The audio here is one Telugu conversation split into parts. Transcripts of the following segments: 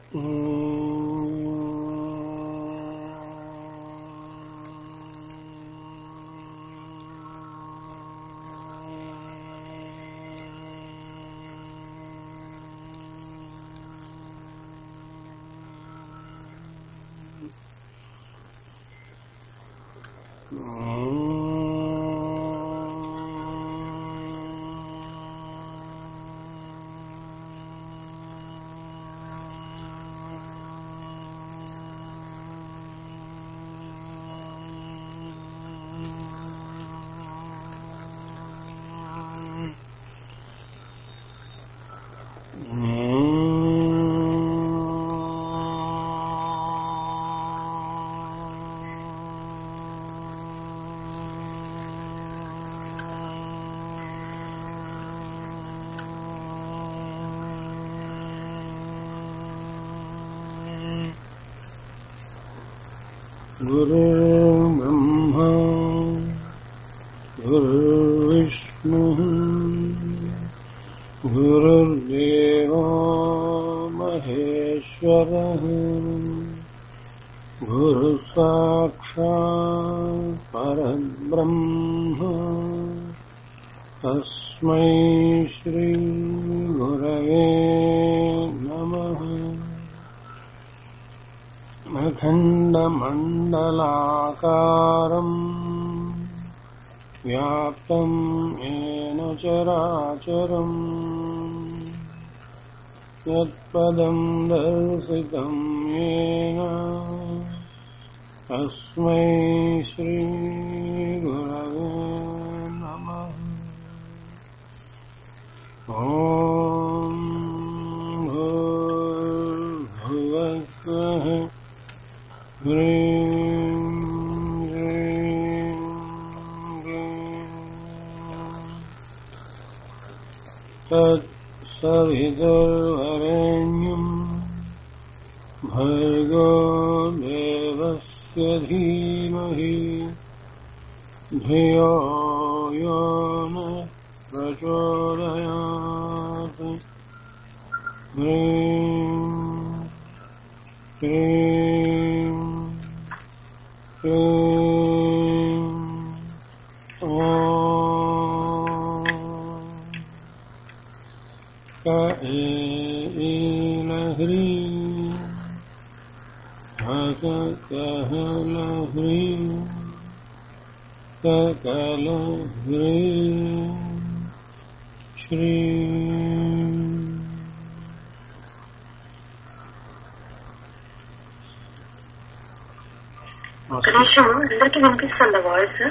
गुरुर्ब्रह्मा गुरुर्विष्णुः गुरुर्देवो महेश्वरः गुरुसाक्षात् परब्रह्म तस्मै श्रीगुरवे नमः अखण्डमण्डलाकारम् व्याप्तम् येन चराचरम् यत्पदम् दर्शितम् येन तस्मै श्रीगुरवे नमः ॐ भूर्भुवस्वः ह्रीं ह्रीं क्लीं तत्सवितुर्वरेण्यम् भर्गो देवस्य धीमहि धियो यो न प्रचोदयात् ह्रीं क्लीं क्लीं ॐ क एलह्रीं हसकहलह्रीं सकलह्रीं श्रीं ఒక నిమిషం అందరికి వినిపిస్తుందా వాయిస్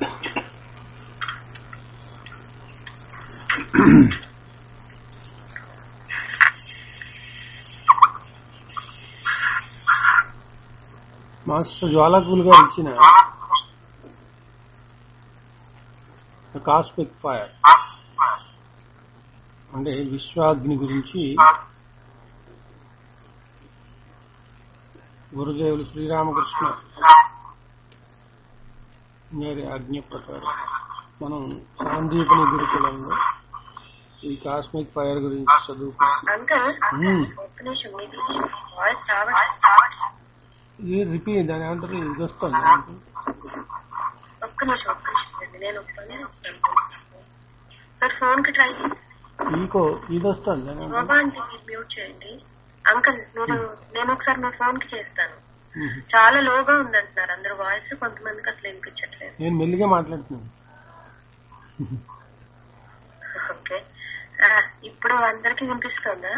మాస్టర్ జ్వాలాకుల్ గారు ఇచ్చిన కాస్మిక్ ఫైర్ అంటే విశ్వాగ్ని గురించి గురుదేవులు శ్రీరామకృష్ణ గారి ఆజ్ఞ ప్రకారం మనం సాందీపని గురుకులంలో ఈ కాస్మిక్ ఫైర్ గురించి చదువుకుంటున్నాం అంకల్ మ్మ్. ఒక్క నిమిషం మీది వాయిస్ రావట్లేదు ఇది రిపీట్ దాని ఏమంటారు ఇది వస్తుంది ఒక్క నిమిషం ఒక్క నిమిషం అండి నేను ఒక్కనే వస్తాను సార్ ఫోన్ కి ట్రై ఈకో ఇది వస్తుంది దాని ఏమంటారు? శోభా అంటే మీరు మ్యూట్ చేయండి అంకల్ మీరు నేను ఒకసారి నా ఫోన్ కి చేస్తాను మ్మ్. చాలా లోగా ఉందంటున్నారు అందరు వాయిస్ కొంతమందికి అసలు వినిపించట్లేదు నేను మెల్లిగా మాట్లాడుతున్నాను ఓకే ఆ, ఇప్పుడు అందరికి వినిపిస్తుందా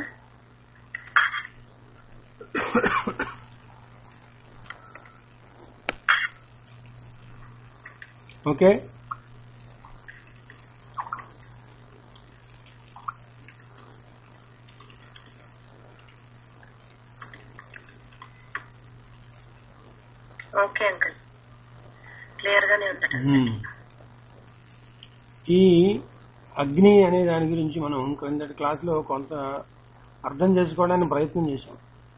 ఓకే ఓకే అంకల్ క్లియర్ గానే ఉందట మ్మ్. ఈ అగ్ని అనే దాని గురించి మనం క్రిందటి క్లాసులో కొంత అర్థం చేసుకోవడానికి ప్రయత్నం చేశాం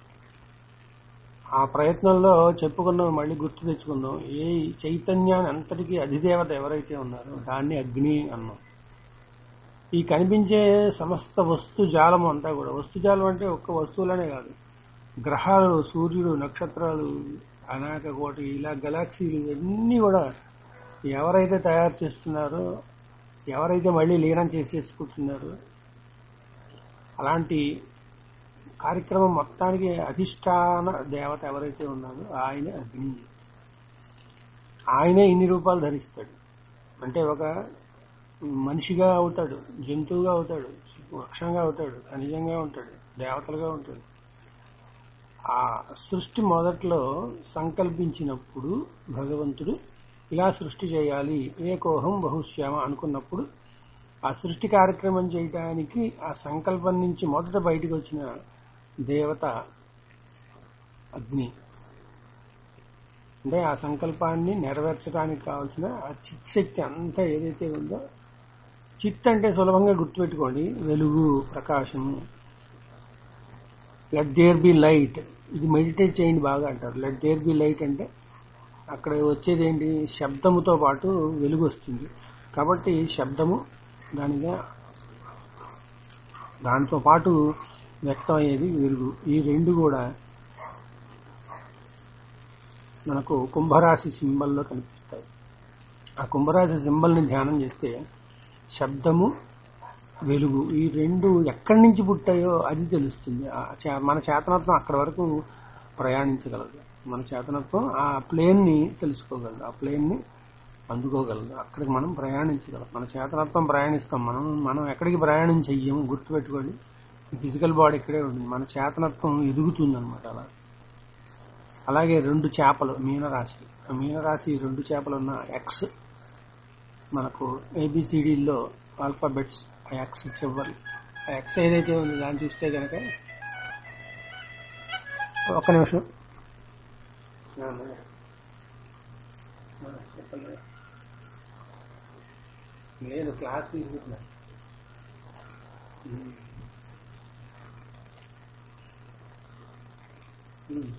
ఆ ప్రయత్నంలో చెప్పుకున్నాం మళ్ళీ గుర్తు తెచ్చుకుందాం ఏ చైతన్యాన్ని అంతటికీ అధిదేవత ఎవరైతే ఉన్నారో దాన్ని అగ్ని అన్నాం ఈ కనిపించే సమస్త వస్తు జాలం అంతా కూడా వస్తు జాలం అంటే ఒక్క వస్తువులనే కాదు గ్రహాలు సూర్యుడు నక్షత్రాలు అనేక కోటి ఇలా గెలాక్సీలు ఇవన్నీ కూడా ఎవరైతే తయారు చేస్తున్నారో ఎవరైతే మళ్ళీ లీనం చేసేసుకుంటున్నారో అలాంటి కార్యక్రమం మొత్తానికి అధిష్టాన దేవత ఎవరైతే ఉన్నారో ఆయనే అగ్ని ఆయనే ఇన్ని రూపాలు ధరిస్తాడు అంటే ఒక మనిషిగా అవుతాడు జంతువుగా అవుతాడు వృక్షంగా అవుతాడు ఖనిజంగా ఉంటాడు దేవతలుగా ఉంటాడు ఆ సృష్టి మొదట్లో సంకల్పించినప్పుడు భగవంతుడు ఇలా సృష్టి చేయాలి ఏకోహం బహుశ్యామ అనుకున్నప్పుడు ఆ సృష్టి కార్యక్రమం చేయడానికి ఆ సంకల్పం నుంచి మొదట బయటకు వచ్చిన దేవత అగ్ని అంటే ఆ సంకల్పాన్ని నెరవేర్చడానికి కావాల్సిన ఆ చిత్శక్తి అంతా ఏదైతే ఉందో చిత్ అంటే సులభంగా గుర్తుపెట్టుకోండి వెలుగు ప్రకాశము లెట్ దేర్ బి లైట్ ఇది మెడిటేట్ చేయండి బాగా అంటారు లెట్ దేర్ బి లైట్ అంటే అక్కడ వచ్చేది ఏంటి శబ్దముతో పాటు వెలుగు వస్తుంది కాబట్టి శబ్దము దానిగా దానితో పాటు వ్యక్తం అయ్యేది వెలుగు ఈ రెండు కూడా మనకు కుంభరాశి సింబల్లో కనిపిస్తాయి ఆ కుంభరాశి సింబల్ని ధ్యానం చేస్తే శబ్దము వెలుగు ఈ రెండు ఎక్కడి నుంచి పుట్టాయో అది తెలుస్తుంది ఆ చే- మన చేతనత్వం అక్కడ వరకు ప్రయాణించగలదు మన చేతనత్వం ఆ ప్లేన్ ని తెలుసుకోగలదు ఆ ప్లేన్ ని అందుకోగలదు అక్కడికి మనం ప్రయాణించగలం మన చేతనత్వం ప్రయాణిస్తాం మనం మనం ఎక్కడికి ప్రయాణం చెయ్యము గుర్తుపెట్టుకోండి ఫిజికల్ బాడీ ఇక్కడే ఉంది మన చేతనత్వం ఎదుగుతుంది అనమాట అలా అలాగే రెండు చేపలు మీనరాశి ఆ మీనరాశి రెండు చేపలు ఉన్న ఎక్స్ మనకు ఏబిసిడిలో ఆల్ఫాబెట్స్ ఆ ఎక్స్ చివరి ఆ ఎక్స్ ఏదైతే ఉంది దాన్ని చూస్తే కనుక ఒక్క నిమిషం చెప్పండి లేదు క్లాస్ తీసుకుంటున్నా ఉమ్. ఉమ్.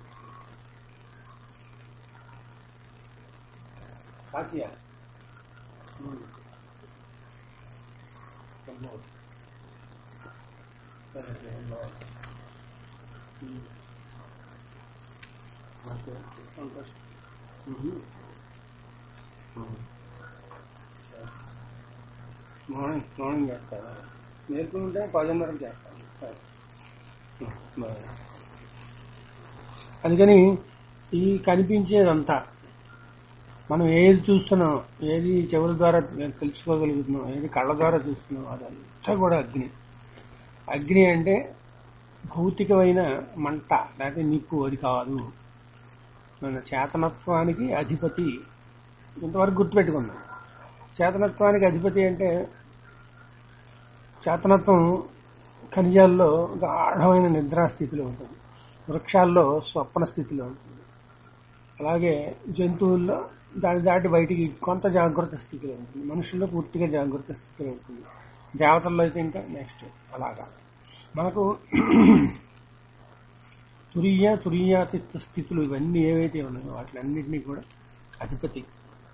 కాశీయా ఉమ్. అమ్మో. సరే, సరే, అమ్మో. ఉమ్. ఓకే, సంతోషం. ఉమ్. ఉమ్. మార్నింగ్ మార్నింగ్ చేస్తారా నేర్చుకుంటే పదిన్నరకు చేస్తాను సరే. బాయ్. అందుకని ఈ కనిపించేదంతా మనం ఏది చూస్తున్నాం ఏది చెవుల ద్వారా తెలుసుకోగలుగుతున్నాం ఏది కళ్ళ ద్వారా చూస్తున్నాం అదంతా కూడా అగ్ని అగ్ని అంటే భౌతికమైన మంట లేకపోతే నిప్పు అది కాదు మన చేతనత్వానికి అధిపతి ఇంతవరకు గుర్తుపెట్టుకున్నాం చేతనత్వానికి అధిపతి అంటే చేతనత్వం ఖనిజాల్లో గాఢమైన నిద్రా స్థితిలో ఉంటుంది వృక్షాల్లో స్వప్న స్థితిలో ఉంటుంది అలాగే జంతువుల్లో దాని దాటి బయటికి కొంత జాగ్రత్త స్థితిలో ఉంటుంది మనుషుల్లో పూర్తిగా జాగ్రత్త స్థితిలో ఉంటుంది దేవతల్లో అయితే ఇంకా నెక్స్ట్ అలాగా మనకు తురియ తురియాతిత్వ స్థితులు ఇవన్నీ ఏవైతే ఉన్నాయో వాటిలన్నింటినీ కూడా అధిపతి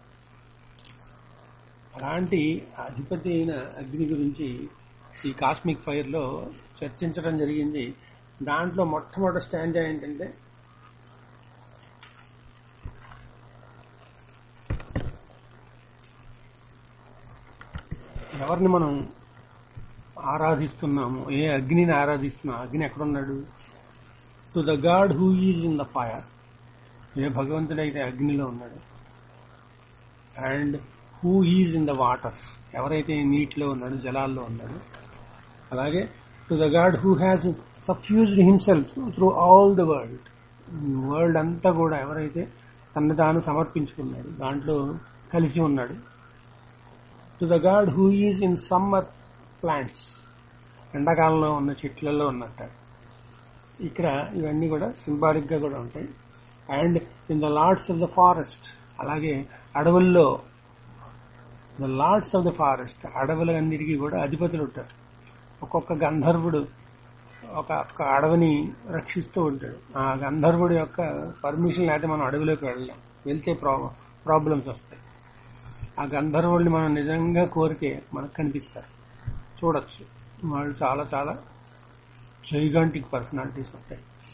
అలాంటి అధిపతి అయిన అగ్ని గురించి ఈ కాస్మిక్ ఫైర్ లో చర్చించడం జరిగింది దాంట్లో మొట్టమొదటి స్టాండ్ ఏంటంటే ఎవరిని మనం ఆరాధిస్తున్నాము ఏ అగ్నిని ఆరాధిస్తున్నాం అగ్ని ఎక్కడున్నాడు to the God who is in the fire ఏ భగవంతుడైతే అగ్నిలో ఉన్నాడు and who is in the waters ఎవరైతే నీటిలో ఉన్నాడు జలాల్లో ఉన్నాడు అలాగే to the God who has suffused himself through all the world world అంతా కూడా ఎవరైతే తను తాను సమర్పించుకున్నాడు దాంట్లో కలిసి ఉన్నాడు to the God who is in summer plants ఎండాకాలంలో ఉన్న చెట్లలో ఉన్నట్ట ఇక్కడ ఇవన్నీ కూడా సింబాలిక్ గా కూడా ఉంటాయి and in the lords of the forest అలాగే అడవుల్లో the lords of the forest అడవులన్నిటికీ కూడా అధిపతులు ఉంటారు ఒక్కొక్క గంధర్వుడు ఒక ఒక అడవిని రక్షిస్తూ ఉంటాడు ఆ గంధర్వుడి యొక్క పర్మిషన్ లేకపోతే మనం అడవిలోకి వెళ్ళలేం వెళ్తే ప్రాబ్లమ్స్ వస్తాయి ఆ గంధర్వుల్ని మనం నిజంగా కోరితే మనకు కనిపిస్తారు చూడొచ్చు వాళ్ళు చాలా చాలా జైగాంటిక్ పర్సనాలిటీస్ ఉంటాయి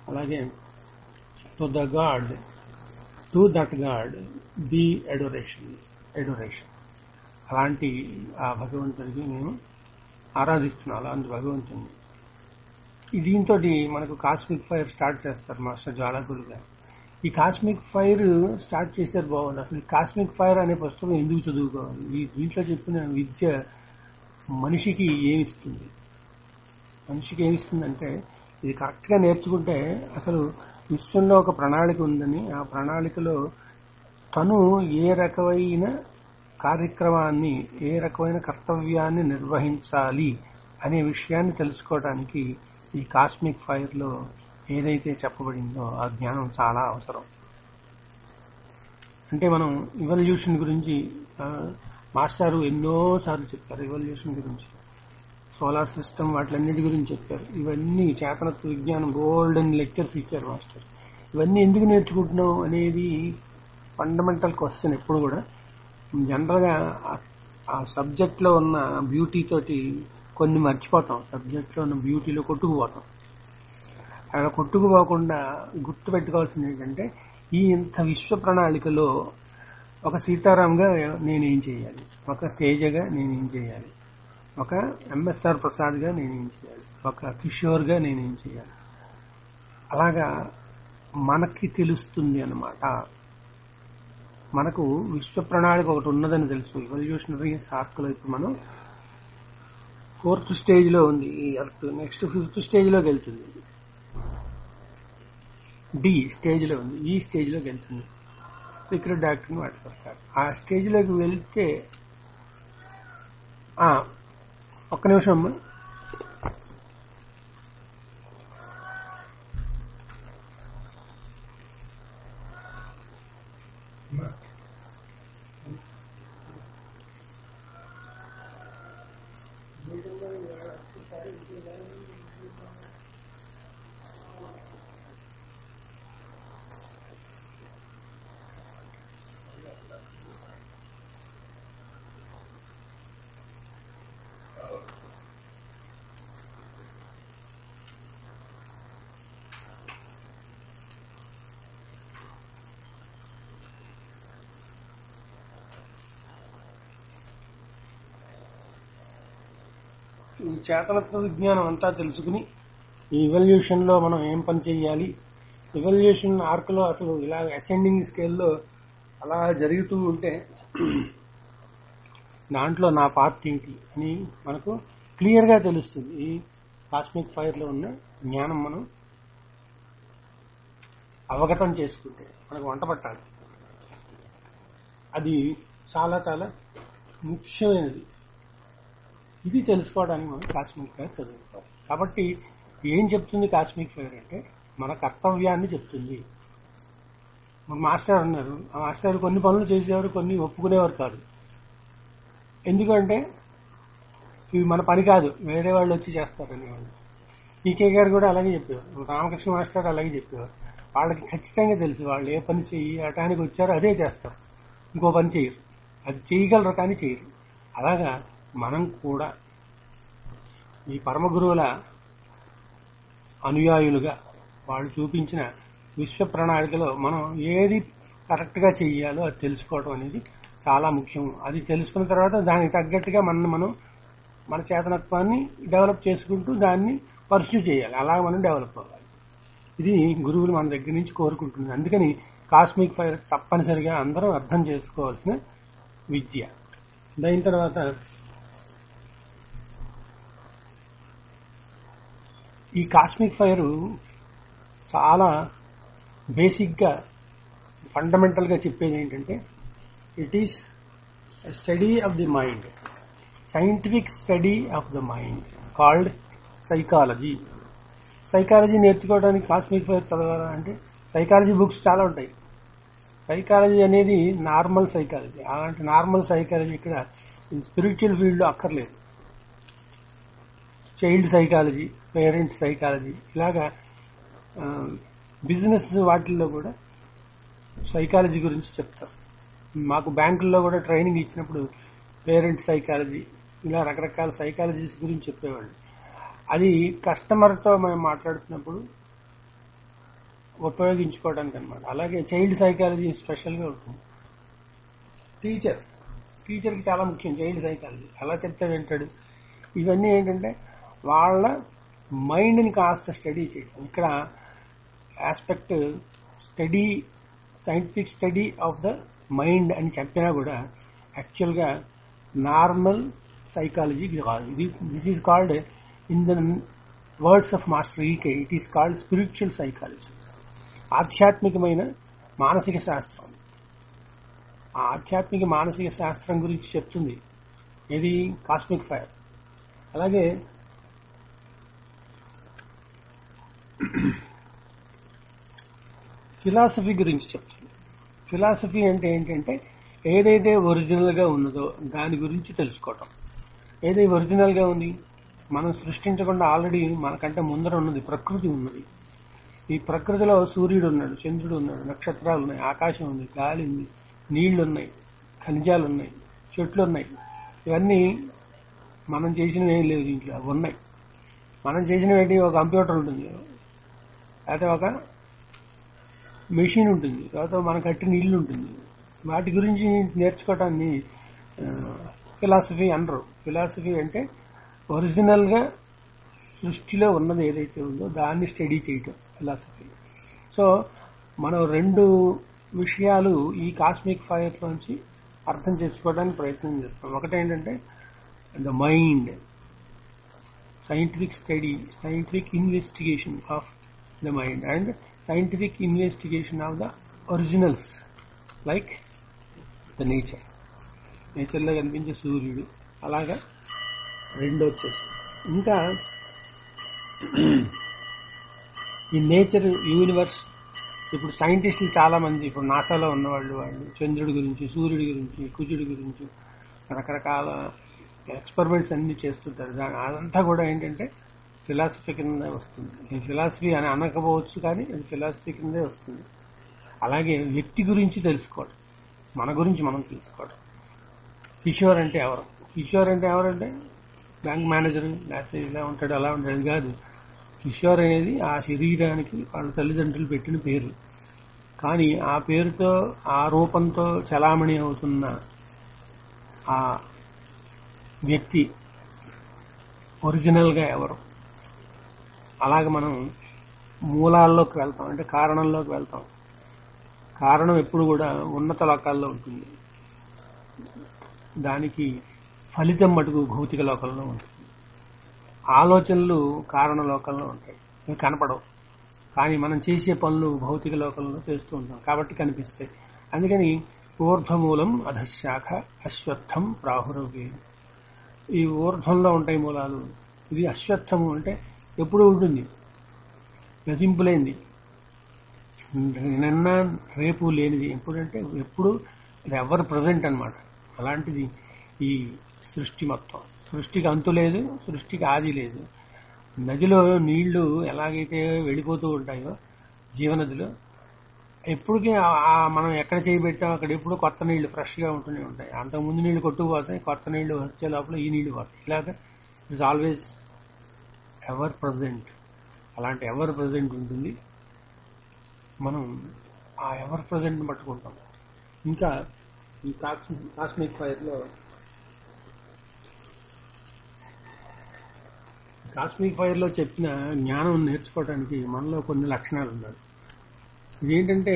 అలాగే to the God to that God be adoration adoration అలాంటి ఆ భగవంతుడికి మేము ఆరాధిస్తున్నాం అలాంటి భగవంతుని దీంతో మనకు కాస్మిక్ ఫైర్ స్టార్ట్ చేస్తారు మాస్టర్ జ్వాలకులు గారు ఈ కాస్మిక్ ఫైర్ స్టార్ట్ చేశారు బాగుంది అసలు ఈ కాస్మిక్ ఫైర్ అనే పుస్తకం ఎందుకు చదువుకోవాలి ఈ దీంట్లో చెప్పిన విద్య మనిషికి ఏమిస్తుంది మనిషికి ఏమిస్తుందంటే ఇది కరెక్ట్ గా నేర్చుకుంటే అసలు విశ్వంలో ఒక ప్రణాళిక ఉందని ఆ ప్రణాళికలో తను ఏ రకమైన కార్యక్రమాన్ని ఏ రకమైన కర్తవ్యాన్ని నిర్వహించాలి అనే విషయాన్ని తెలుసుకోవడానికి ఈ కాస్మిక్ ఫైర్ లో ఏదైతే చెప్పబడిందో ఆ జ్ఞానం చాలా అవసరం అంటే మనం ఇవల్యూషన్ గురించి ఆ, మాస్టారు ఎన్నో సార్లు చెప్పారు ఇవల్యూషన్ గురించి సోలార్ సిస్టమ్ వాటిలన్నిటి గురించి చెప్పారు ఇవన్నీ చేతనత్వ విజ్ఞానం గోల్డెన్ లెక్చర్స్ ఇచ్చారు మాస్టర్ ఇవన్నీ ఎందుకు నేర్చుకుంటున్నాం అనేది ఫండమెంటల్ క్వశ్చన్ ఎప్పుడు కూడా జనరల్ గా ఆ- ఆ సబ్జెక్ట్ లో ఉన్న బ్యూటీ తోటి కొన్ని మర్చిపోతాం సబ్జెక్ట్ లో ఉన్న బ్యూటీలో కొట్టుకుపోతాం అలా కొట్టుకుపోకుండా గుర్తు పెట్టుకోవాల్సింది ఏంటంటే ఈ ఇంత విశ్వ ప్రణాళికలో ఒక సీతారాంగా నేనేం చేయాలి ఒక తేజగా నేనేం చేయాలి ఒక ఎంఎస్ఆర్ ప్రసాద్గా నేనేం చేయాలి ఒక కిషోర్గా నేనేం చేయాలి అలాగా మనకి తెలుస్తుంది అన్నమాట మనకు విశ్వ ప్రణాళిక ఒకటి ఉన్నదని తెలుసు ఇవల్యూషనరీ సార్కులో ఇప్పుడు మనం ఫోర్త్ స్టేజ్ లో ఉంది ఈ ఎర్త్ నెక్స్ట్ ఫిఫ్త్ స్టేజ్ లోకి వెళ్తుంది డి స్టేజ్ లో ఉంది ఈ స్టేజ్ లోకి వెళ్తుంది సీక్రెట్ డాక్టర్ వాటి ప్రకారం ఆ స్టేజ్ లోకి వెళ్తే ఆ, ఒక్క నిమిషం అమ్మా ఈ చేతనత్వ విజ్ఞానం అంతా తెలుసుకుని ఈ ఇవల్యూషన్ లో మనం ఏం పని చేయాలి ఇవల్యూషన్ ఆర్క్ లో అసలు ఇలా అసెండింగ్ స్కేల్లో అలా జరుగుతూ ఉంటే దాంట్లో నా పార్ట్ ఏంటి అని మనకు క్లియర్ గా తెలుస్తుంది ఈ కాస్మిక్ ఫైర్ లో ఉన్న జ్ఞానం మనం అవగతం చేసుకుంటే మనకు వంట పట్టాలి అది చాలా చాలా ముఖ్యమైనది ఇది తెలుసుకోవడానికి మనం కాస్మిక్ ఫైర్ చదువుకోవాలి కాబట్టి ఏం చెప్తుంది కాస్మిక్ ఫైర్ అంటే మన కర్తవ్యాన్ని చెప్తుంది మా మాస్టర్ అన్నారు ఆ మాస్టర్ కొన్ని పనులు చేసేవారు కొన్ని ఒప్పుకునేవారు కాదు ఎందుకంటే ఇవి మన పని కాదు వేరే వాళ్ళు వచ్చి చేస్తారని వాళ్ళు ఈకే గారు కూడా అలాగే చెప్పేవారు రామకృష్ణ మాస్టర్ అలాగే చెప్పేవారు వాళ్ళకి ఖచ్చితంగా తెలుసు వాళ్ళు ఏ పని చేయటానికి వచ్చారో అదే చేస్తారు ఇంకో పని చేయరు అది చేయగలరు కానీ చేయరు అలాగా మనం కూడా ఈ పరమ గురువుల అనుయాయులుగా వాళ్ళు చూపించిన విశ్వ ప్రణాళికలో మనం ఏది కరెక్ట్ గా చెయ్యాలో అది తెలుసుకోవడం అనేది చాలా ముఖ్యం అది తెలుసుకున్న తర్వాత దానికి తగ్గట్టుగా మనం మనం మన చేతనత్వాన్ని డెవలప్ చేసుకుంటూ దాన్ని పర్సూ చేయాలి అలా మనం డెవలప్ అవ్వాలి ఇది గురువులు మన దగ్గర నుంచి కోరుకుంటుంది అందుకని కాస్మిక్ ఫైర్ తప్పనిసరిగా అందరూ అర్థం చేసుకోవాల్సిన విద్య దాని తర్వాత ఈ కాస్మిక్ ఫైర్ చాలా బేసిక్ గా ఫండమెంటల్ గా చెప్పేది ఏంటంటే it is study of the mind scientific study of the mind called psychology psychology నేర్చుకోవడానికి కాస్మిక్ ఫైర్ చదవాలా అంటే సైకాలజీ బుక్స్ చాలా ఉంటాయి సైకాలజీ అనేది నార్మల్ సైకాలజీ అలాంటి నార్మల్ సైకాలజీ ఇక్కడ స్పిరిచువల్ ఫీల్డ్ లో అక్కర్లేదు చైల్డ్ సైకాలజీ పేరెంట్ సైకాలజీ ఇలాగా బిజినెస్ వాటిల్లో కూడా సైకాలజీ గురించి చెప్తారు మాకు బ్యాంకుల్లో కూడా ట్రైనింగ్ ఇచ్చినప్పుడు పేరెంట్ సైకాలజీ ఇలా రకరకాల సైకాలజీస్ గురించి చెప్పేవాళ్ళు అది కస్టమర్తో మేము మాట్లాడుతున్నప్పుడు ఉపయోగించుకోవడానికి అనమాట అలాగే చైల్డ్ సైకాలజీ స్పెషల్గా ఉంటుంది టీచర్ టీచర్కి చాలా ముఖ్యం చైల్డ్ సైకాలజీ ఎలా చెప్తే వింటాడు ఇవన్నీ ఏంటంటే వాళ్ళ మైండ్ని కాస్త స్టడీ చేయడం ఇక్కడ aspect study scientific study of the mind అని చెప్పినా కూడా యాక్చువల్గా నార్మల్ సైకాలజీ కాదు ఇది this is called in the words of master EK it is called spiritual psychology ఆధ్యాత్మికమైన మానసిక శాస్త్రం ఆ ఆధ్యాత్మిక మానసిక శాస్త్రం గురించి చెప్తుంది ఇది కాస్మిక్ ఫైర్ అలాగే ఫిలాసఫీ గురించి చెప్తుంది ఫిలాసఫీ అంటే ఏంటంటే ఏదైతే ఒరిజినల్ గా ఉన్నదో దాని గురించి తెలుసుకోవటం ఏదైతే ఒరిజినల్ గా ఉంది మనం సృష్టించకుండా ఆల్రెడీ మనకంటే ముందర ఉన్నది ప్రకృతి ఉన్నది ఈ ప్రకృతిలో సూర్యుడు ఉన్నాడు చంద్రుడు ఉన్నాడు నక్షత్రాలు ఉన్నాయి ఆకాశం ఉంది గాలి ఉంది నీళ్లు ఉన్నాయి ఖనిజాలు ఉన్నాయి చెట్లు ఉన్నాయి ఇవన్నీ మనం చేసినవి ఏం లేవు దీంట్లో అవి ఉన్నాయి మనం చేసినవి ఏంటి ఒక కంప్యూటర్ ఉంటుంది లేకపోతే ఒక మెషిన్ ఉంటుంది తర్వాత మన కట్టిన ఇల్లు ఉంటుంది వాటి గురించి నేర్చుకోవటాన్ని ఫిలాసఫీ అనరు ఫిలాసఫీ అంటే ఒరిజినల్ గా సృష్టిలో ఉన్నది ఏదైతే ఉందో దాన్ని స్టడీ చేయటం ఫిలాసఫీ సో మనం రెండు విషయాలు ఈ కాస్మిక్ ఫైర్ లోంచి అర్థం చేసుకోవడానికి ప్రయత్నం చేస్తాం ఒకటేంటంటే the mind scientific study scientific investigation of the mind and scientific investigation of the originals like the nature నేచర్లో కనిపించే సూర్యుడు అలాగా రెండు వచ్చేసి ఇంకా ఈ నేచర్ యూనివర్స్ ఇప్పుడు సైంటిస్టులు చాలా మంది ఇప్పుడు నాసాలో ఉన్నవాళ్ళు వాళ్ళు చంద్రుడి గురించి సూర్యుడి గురించి కుజుడి గురించి రకరకాల ఎక్స్పెరిమెంట్స్ అన్ని చేస్తుంటారు దాని అదంతా కూడా ఏంటంటే ఫిలాసఫీ కింద వస్తుంది ఈ ఫిలాసఫీ అని అనకపోవచ్చు కానీ అది ఫిలాసఫీ కిందే వస్తుంది అలాగే వ్యక్తి గురించి తెలుసుకోవడం మన గురించి మనం తెలుసుకోవడం కిషోర్ అంటే ఎవరు కిషోర్ అంటే ఎవరంటే బ్యాంక్ మేనేజర్ లేకపోతే ఇలా ఉంటాడు అలా ఉంటాడు అది కాదు కిషోర్ అనేది ఆ శరీరానికి వాళ్ళ తల్లిదండ్రులు పెట్టిన పేరు కానీ ఆ పేరుతో ఆ రూపంతో చలామణి అవుతున్న ఆ వ్యక్తి ఒరిజినల్ గా ఎవరు అలాగే మనం మూలాల్లోకి వెళ్తాం అంటే కారణంలోకి వెళ్తాం కారణం ఎప్పుడు కూడా ఉన్నత లోకాల్లో ఉంటుంది దానికి ఫలితం మటుకు భౌతిక లోకంలో ఉంటుంది ఆలోచనలు కారణ లోకంలో ఉంటాయి ఇవి కనపడవు కానీ మనం చేసే పనులు భౌతిక లోకంలో చేస్తూ ఉంటాం కాబట్టి కనిపిస్తాయి అందుకని ఊర్ధ్వమూలం అధశాఖ అశ్వత్థం ప్రాహురవే ఈ ఊర్ధ్వంలో ఉంటాయి మూలాలు ఇది అశ్వత్థము అంటే ఎప్పుడు ఉంటుంది గతింపులేంది నిన్న రేపు లేనిది ఎప్పుడంటే ఎప్పుడు ఇది ఎవరు ప్రజెంట్ అనమాట అలాంటిది ఈ సృష్టి మొత్తం సృష్టికి అంతు లేదు సృష్టికి ఆది లేదు నదిలో నీళ్లు ఎలాగైతే వెళ్ళిపోతూ ఉంటాయో జీవనదిలో ఎప్పటికీ మనం ఎక్కడ చేయబెట్టాం అక్కడ ఎప్పుడు కొత్త నీళ్లు ఫ్రెష్ గా ఉంటూనే ఉంటాయి అంతకుముందు నీళ్లు కొట్టుకుపోతాయి కొత్త నీళ్లు వచ్చే లోపల ఈ నీళ్లు పోతాయి ఇలాగ ఇట్స్ ఆల్వేస్ ఎవర్ ప్రజెంట్ అలాంటి ఎవర్ ప్రజెంట్ ఉంటుంది మనం ఆ ఎవర్ ప్రజెంట్ పట్టుకుంటాం ఇంకా ఈ కాస్మిక్ ఫైర్ లో కాస్మిక్ ఫైర్ లో చెప్పిన జ్ఞానం నేర్చుకోవడానికి మనలో కొన్ని లక్షణాలు ఉన్నాయి ఇదేంటంటే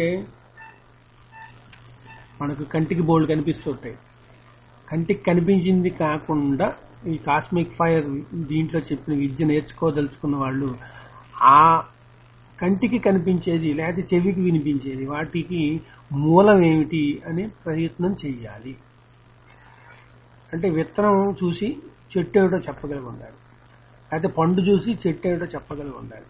మనకు కంటికి బోల్డ్ కనిపిస్తుంటాయి కంటికి కనిపించింది కాకుండా ఈ కాస్మిక్ ఫైర్ దీంట్లో చెప్పిన విద్య నేర్చుకోదలుచుకున్న వాళ్ళు ఆ కంటికి కనిపించేది లేకపోతే చెవికి వినిపించేది వాటికి మూలం ఏమిటి అనే ప్రయత్నం చెయ్యాలి అంటే విత్తనం చూసి చెట్టు ఏమిటో చెప్పగలిగి ఉండాలి అయితే పండు చూసి చెట్టు ఏమిటో చెప్పగలిగి ఉండాలి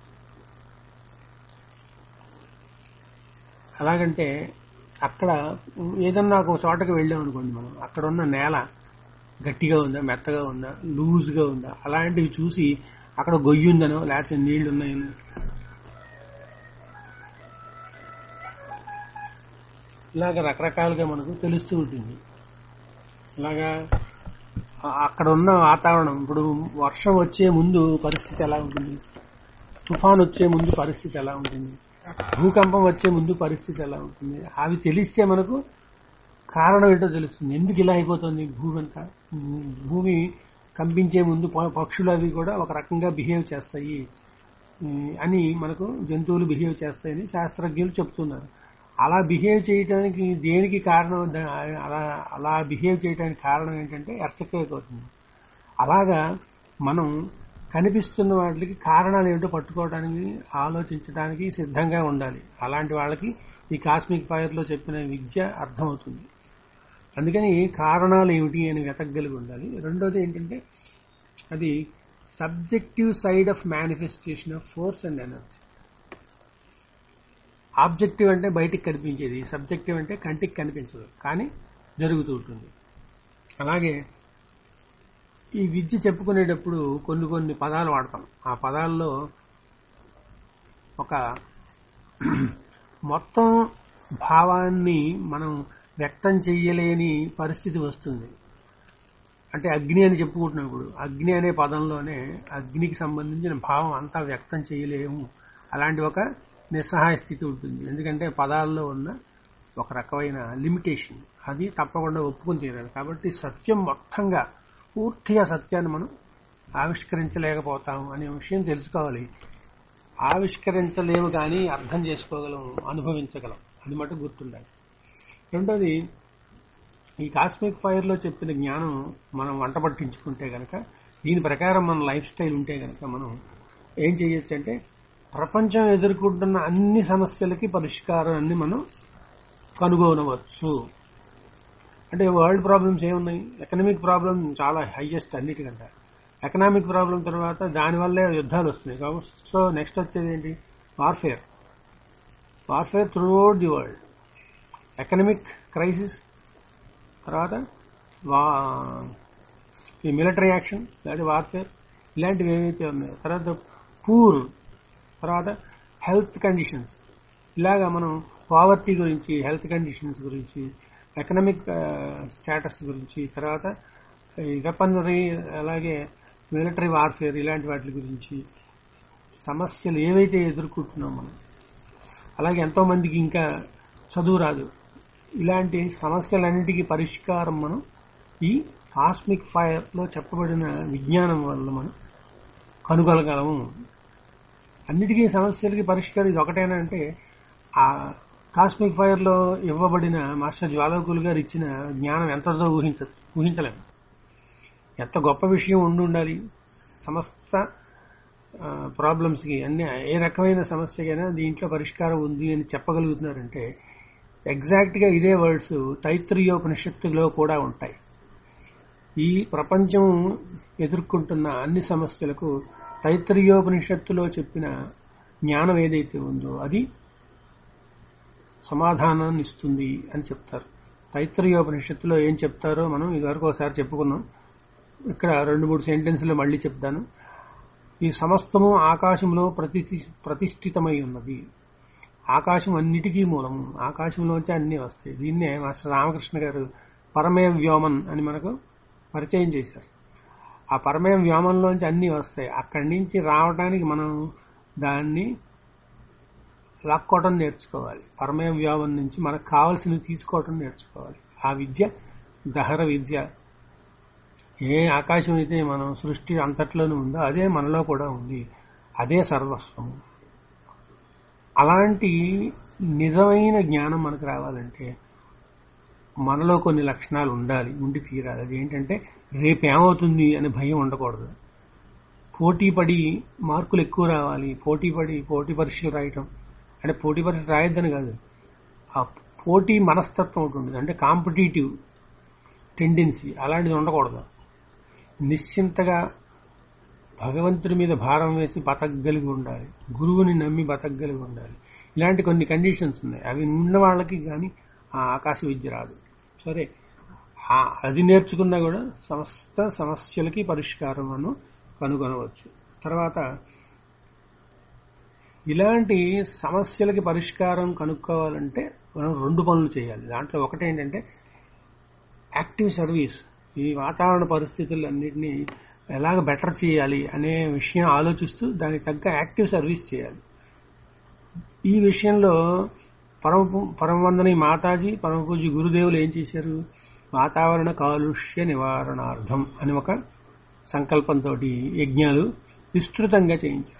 అలాగంటే అక్కడ ఏదన్నా ఒక చోటకి వెళ్ళాం అనుకోండి మనం అక్కడ ఉన్న నేల గట్టిగా ఉందా మెత్తగా ఉందా లూజ్గా ఉందా అలాంటివి చూసి అక్కడ గొయ్యి ఉందనో లేకపోతే నీళ్లు ఉన్నాయనో ఇలాగ రకరకాలుగా మనకు తెలుస్తూ ఉంటుంది ఇలాగా అక్కడ ఉన్న వాతావరణం ఇప్పుడు వర్షం వచ్చే ముందు పరిస్థితి ఎలా ఉంటుంది తుఫాన్ వచ్చే ముందు పరిస్థితి ఎలా ఉంటుంది భూకంపం వచ్చే ముందు పరిస్థితి ఎలా ఉంటుంది అవి తెలిస్తే మనకు కారణం ఏంటో తెలుస్తుంది ఎందుకు ఇలా అయిపోతుంది భూమి అంతా ఉమ్, భూమి కంపించే ముందు ప- పక్షులు అవి కూడా ఒక రకంగా బిహేవ్ చేస్తాయి ఉమ్, అని మనకు జంతువులు బిహేవ్ చేస్తాయని శాస్త్రజ్ఞులు చెప్తున్నారు అలా బిహేవ్ చేయడానికి దేనికి కారణం దా- అలా అలా బిహేవ్ చేయడానికి కారణం ఏంటంటే ఎర్తక్వేక్ అవుతుంది అలాగా మనం కనిపిస్తున్న వాటికి కారణాలు ఏమిటో పట్టుకోవడానికి ఆలోచించడానికి సిద్ధంగా ఉండాలి అలాంటి వాళ్ళకి ఈ కాస్మిక్ ఫైర్ లో చెప్పిన విద్య అర్థమవుతుంది అందుకని కారణాలు ఏమిటి అని వెతకగలిగి ఉండాలి రెండోది ఏంటంటే అది subjective side of manifestation of force and energy objective అంటే బయటికి కనిపించేది సబ్జెక్టివ్ అంటే కంటికి కనిపించదు కానీ జరుగుతూ ఉంటుంది అలాగే ఈ విద్య చెప్పుకునేటప్పుడు కొన్ని కొన్ని పదాలు వాడతాం ఆ పదాల్లో ఒక మొత్తం భావాన్ని మనం వ్యక్తం చెయ్యలేని పరిస్థితి వస్తుంది అంటే అగ్ని అని చెప్పుకుంటున్నాం ఇప్పుడు అగ్ని అనే పదంలోనే అగ్నికి సంబంధించిన భావం అంతా వ్యక్తం చేయలేము అలాంటి ఒక నిస్సహాయ స్థితి ఉంటుంది ఎందుకంటే పదాల్లో ఉన్న ఒక రకమైన లిమిటేషన్ అది తప్పకుండా ఒప్పుకొని తీరాలి కాబట్టి సత్యం మొత్తంగా పూర్తిగా సత్యాన్ని మనం ఆవిష్కరించలేకపోతాము అనే విషయం తెలుసుకోవాలి ఆవిష్కరించలేము కానీ అర్థం చేసుకోగలం అనుభవించగలం అది మటు గుర్తుండాలి రెండోది ఈ కాస్మిక్ ఫైర్ లో చెప్పిన జ్ఞానం మనం వంట పట్టించుకుంటే గనక దీని ప్రకారం మన లైఫ్ స్టైల్ ఉంటే గనక మనం ఏం చేయొచ్చు అంటే ప్రపంచం ఎదుర్కొంటున్న అన్ని సమస్యలకి పరిష్కారాన్ని మనం కనుగొనవచ్చు అంటే వరల్డ్ ప్రాబ్లమ్స్ ఏమున్నాయి ఎకనామిక్ ప్రాబ్లం చాలా హైయెస్ట్ అన్నిటికంటే ఎకనామిక్ ప్రాబ్లం తర్వాత దానివల్లే యుద్ధాలు వస్తున్నాయి కాబట్టి సో నెక్స్ట్ వచ్చేది ఏంటి warfare warfare throughout the world economic crisis తర్వాత వా ఈ మిలిటరీ యాక్షన్ లేదా వార్ఫేర్ ఇలాంటివి ఏవైతే ఉన్నాయో తర్వాత పూర్ తర్వాత హెల్త్ కండిషన్స్ ఇలాగా మనం పావర్టీ గురించి హెల్త్ కండిషన్స్ గురించి ఎకనామిక్ స్టేటస్ గురించి తర్వాత ఈ వెపనరీ అలాగే మిలిటరీ వార్ఫేర్ ఇలాంటి వాటి గురించి సమస్యలు ఏవైతే ఎదుర్కొంటున్నాం మనం అలాగే ఎంతో మందికి ఇంకా చదువు రాదు ఇలాంటి సమస్యలన్నిటికీ పరిష్కారం మనం ఈ కాస్మిక్ ఫైర్ లో చెప్పబడిన విజ్ఞానం వల్ల మనం కనుగొనగలము అన్నిటికీ సమస్యలకి పరిష్కారం ఇది ఒకటేనా అంటే ఆ కాస్మిక్ ఫైర్ లో ఇవ్వబడిన మాస్టర్ జ్వాలకులు గారు ఇచ్చిన జ్ఞానం ఎంతదో ఊహించ ఊహించలేము ఎంత గొప్ప విషయం ఉండి ఉండాలి సమస్త ప్రాబ్లమ్స్ కి అన్ని ఏ రకమైన సమస్యకైనా దీంట్లో పరిష్కారం ఉంది అని చెప్పగలుగుతున్నారంటే ఎగ్జాక్ట్ గా ఇదే వర్డ్స్ తైత్రీయోపనిషత్తులో కూడా ఉంటాయి ఈ ప్రపంచం ఎదుర్కొంటున్న అన్ని సమస్యలకు తైత్రీయోపనిషత్తులో చెప్పిన జ్ఞానం ఏదైతే ఉందో అది సమాధానాన్ని ఇస్తుంది అని చెప్తారు తైత్రీయోపనిషత్తులో ఏం చెప్తారో మనం ఇదివరకు ఒకసారి చెప్పుకున్నాం ఇక్కడ రెండు మూడు సెంటెన్స్లు మళ్ళీ చెప్తాను ఈ సమస్తము ఆకాశంలో ప్రతి ప్రతిష్ఠితమై ఉన్నది ఆకాశం అన్నిటికీ మూలము ఆకాశంలోంచి అన్ని వస్తాయి దీన్నే మాస్టర్ రామకృష్ణ గారు పరమే వ్యోమన్ అని మనకు పరిచయం చేశారు ఆ పరమే వ్యోమంలోంచి అన్ని వస్తాయి అక్కడి నుంచి రావడానికి మనం దాన్ని లాక్కోవటం నేర్చుకోవాలి పరమే వ్యోమం నుంచి మనకు కావలసినవి తీసుకోవటం నేర్చుకోవాలి ఆ విద్య దహర విద్య ఏ ఆకాశం అయితే మనం సృష్టి అంతట్లోనూ ఉందో అదే మనలో కూడా ఉంది అదే సర్వస్వము అలాంటి నిజమైన జ్ఞానం మనకు రావాలంటే మనలో కొన్ని లక్షణాలు ఉండాలి ఉండి తీరాలి అది ఏంటంటే రేపేమవుతుంది అనే భయం ఉండకూడదు పోటీ పడి మార్కులు ఎక్కువ రావాలి పోటీ పడి పోటీ పరీక్షలు రాయటం అంటే పోటీ పరీక్ష రాయొద్దని కాదు ఆ పోటీ మనస్తత్వం ఉంటుంది అంటే కాంపిటేటివ్ టెండెన్సీ అలాంటిది ఉండకూడదు నిశ్చింతగా భగవంతుడి మీద భారం వేసి బతకగలిగి ఉండాలి గురువుని నమ్మి బతకగలిగి ఉండాలి ఇలాంటి కొన్ని కండిషన్స్ ఉన్నాయి అవి ఉన్న వాళ్ళకి కానీ ఆ ఆకాశ విద్య రాదు సరే ఆ అది నేర్చుకున్నా కూడా సమస్త సమస్యలకి పరిష్కారం మనం కనుగొనవచ్చు తర్వాత ఇలాంటి సమస్యలకి పరిష్కారం కనుక్కోవాలంటే మనం రెండు పనులు చేయాలి దాంట్లో ఒకటి ఏంటంటే యాక్టివ్ సర్వీస్ ఈ వాతావరణ పరిస్థితులన్నింటినీ ఎలాగ బెటర్ చేయాలి అనే విషయం ఆలోచిస్తూ దానికి తగ్గ యాక్టివ్ సర్వీస్ చేయాలి ఈ విషయంలో పరమ పరమవందని మాతాజీ పరమ పూజ్య గురుదేవులు ఏం చేశారు వాతావరణ కాలుష్య నివారణార్థం అని ఒక సంకల్పంతో యజ్ఞాలు విస్తృతంగా చేయించారు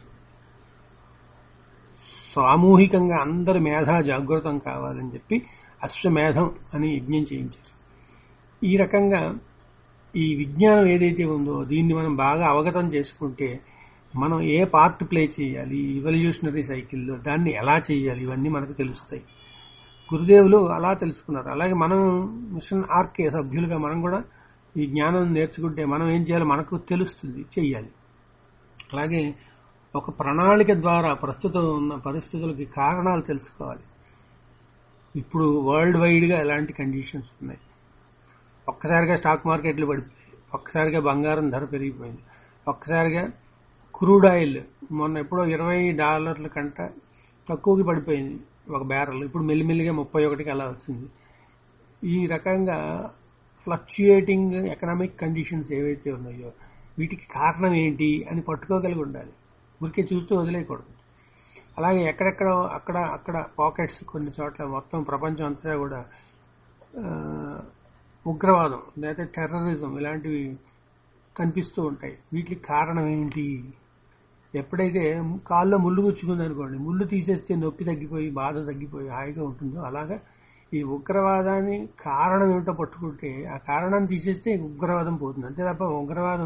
సామూహికంగా అందరి మేధా జాగృతం కావాలని చెప్పి అశ్వమేధం అని యజ్ఞం చేయించారు ఈ రకంగా ఈ విజ్ఞానం ఏదైతే ఉందో దీన్ని మనం బాగా అవగతం చేసుకుంటే మనం ఏ పార్ట్ ప్లే చేయాలి ఇవల్యూషనరీ సైకిల్లో దాన్ని ఎలా చేయాలి ఇవన్నీ మనకు తెలుస్తాయి గురుదేవులు అలా తెలుసుకున్నారు అలాగే మనం మిషన్ ఆర్కే సభ్యులుగా మనం కూడా ఈ జ్ఞానం నేర్చుకుంటే మనం ఏం చేయాలో మనకు తెలుస్తుంది చెయ్యాలి అలాగే ఒక ప్రణాళిక ద్వారా ప్రస్తుతం ఉన్న పరిస్థితులకి కారణాలు తెలుసుకోవాలి ఇప్పుడు వరల్డ్ వైడ్గా ఎలాంటి కండిషన్స్ ఉన్నాయి ఒక్కసారిగా స్టాక్ మార్కెట్లు పడిపోయాయి ఒక్కసారిగా బంగారం ధర పెరిగిపోయింది ఒక్కసారిగా క్రూడ్ ఆయిల్ మొన్న ఎప్పుడో ఇరవై డాలర్ల కంట తక్కువకి పడిపోయింది ఒక బ్యారల్ ఇప్పుడు మెల్లిమెల్లిగా ముప్పై ఒకటికి అలా వచ్చింది ఈ రకంగా ఫ్లక్చుయేటింగ్ ఎకనామిక్ కండిషన్స్ ఏవైతే ఉన్నాయో వీటికి కారణం ఏంటి అని పట్టుకోగలిగి ఉండాలి ఊరికే చూస్తూ వదిలేయకూడదు అలాగే ఎక్కడెక్కడ అక్కడ అక్కడ పాకెట్స్ కొన్ని చోట్ల మొత్తం ప్రపంచం అంతటా కూడా ఆ, ఉగ్రవాదం లేదా టెర్రరిజం ఇలాంటివి కనిపిస్తూ ఉంటాయి వీటికి కారణం ఏంటి ఎప్పుడైతే కాల్లో ముళ్ళు గుచ్చుకుంది అనుకోండి ముళ్ళు తీసేస్తే నొప్పి తగ్గిపోయి బాధ తగ్గిపోయి హాయిగా ఉంటుందో అలాగా ఈ ఉగ్రవాదాన్ని కారణం ఏమిటో పట్టుకుంటే ఆ కారణాన్ని తీసేస్తే ఉగ్రవాదం పోతుంది అంతే తప్ప ఉగ్రవాదం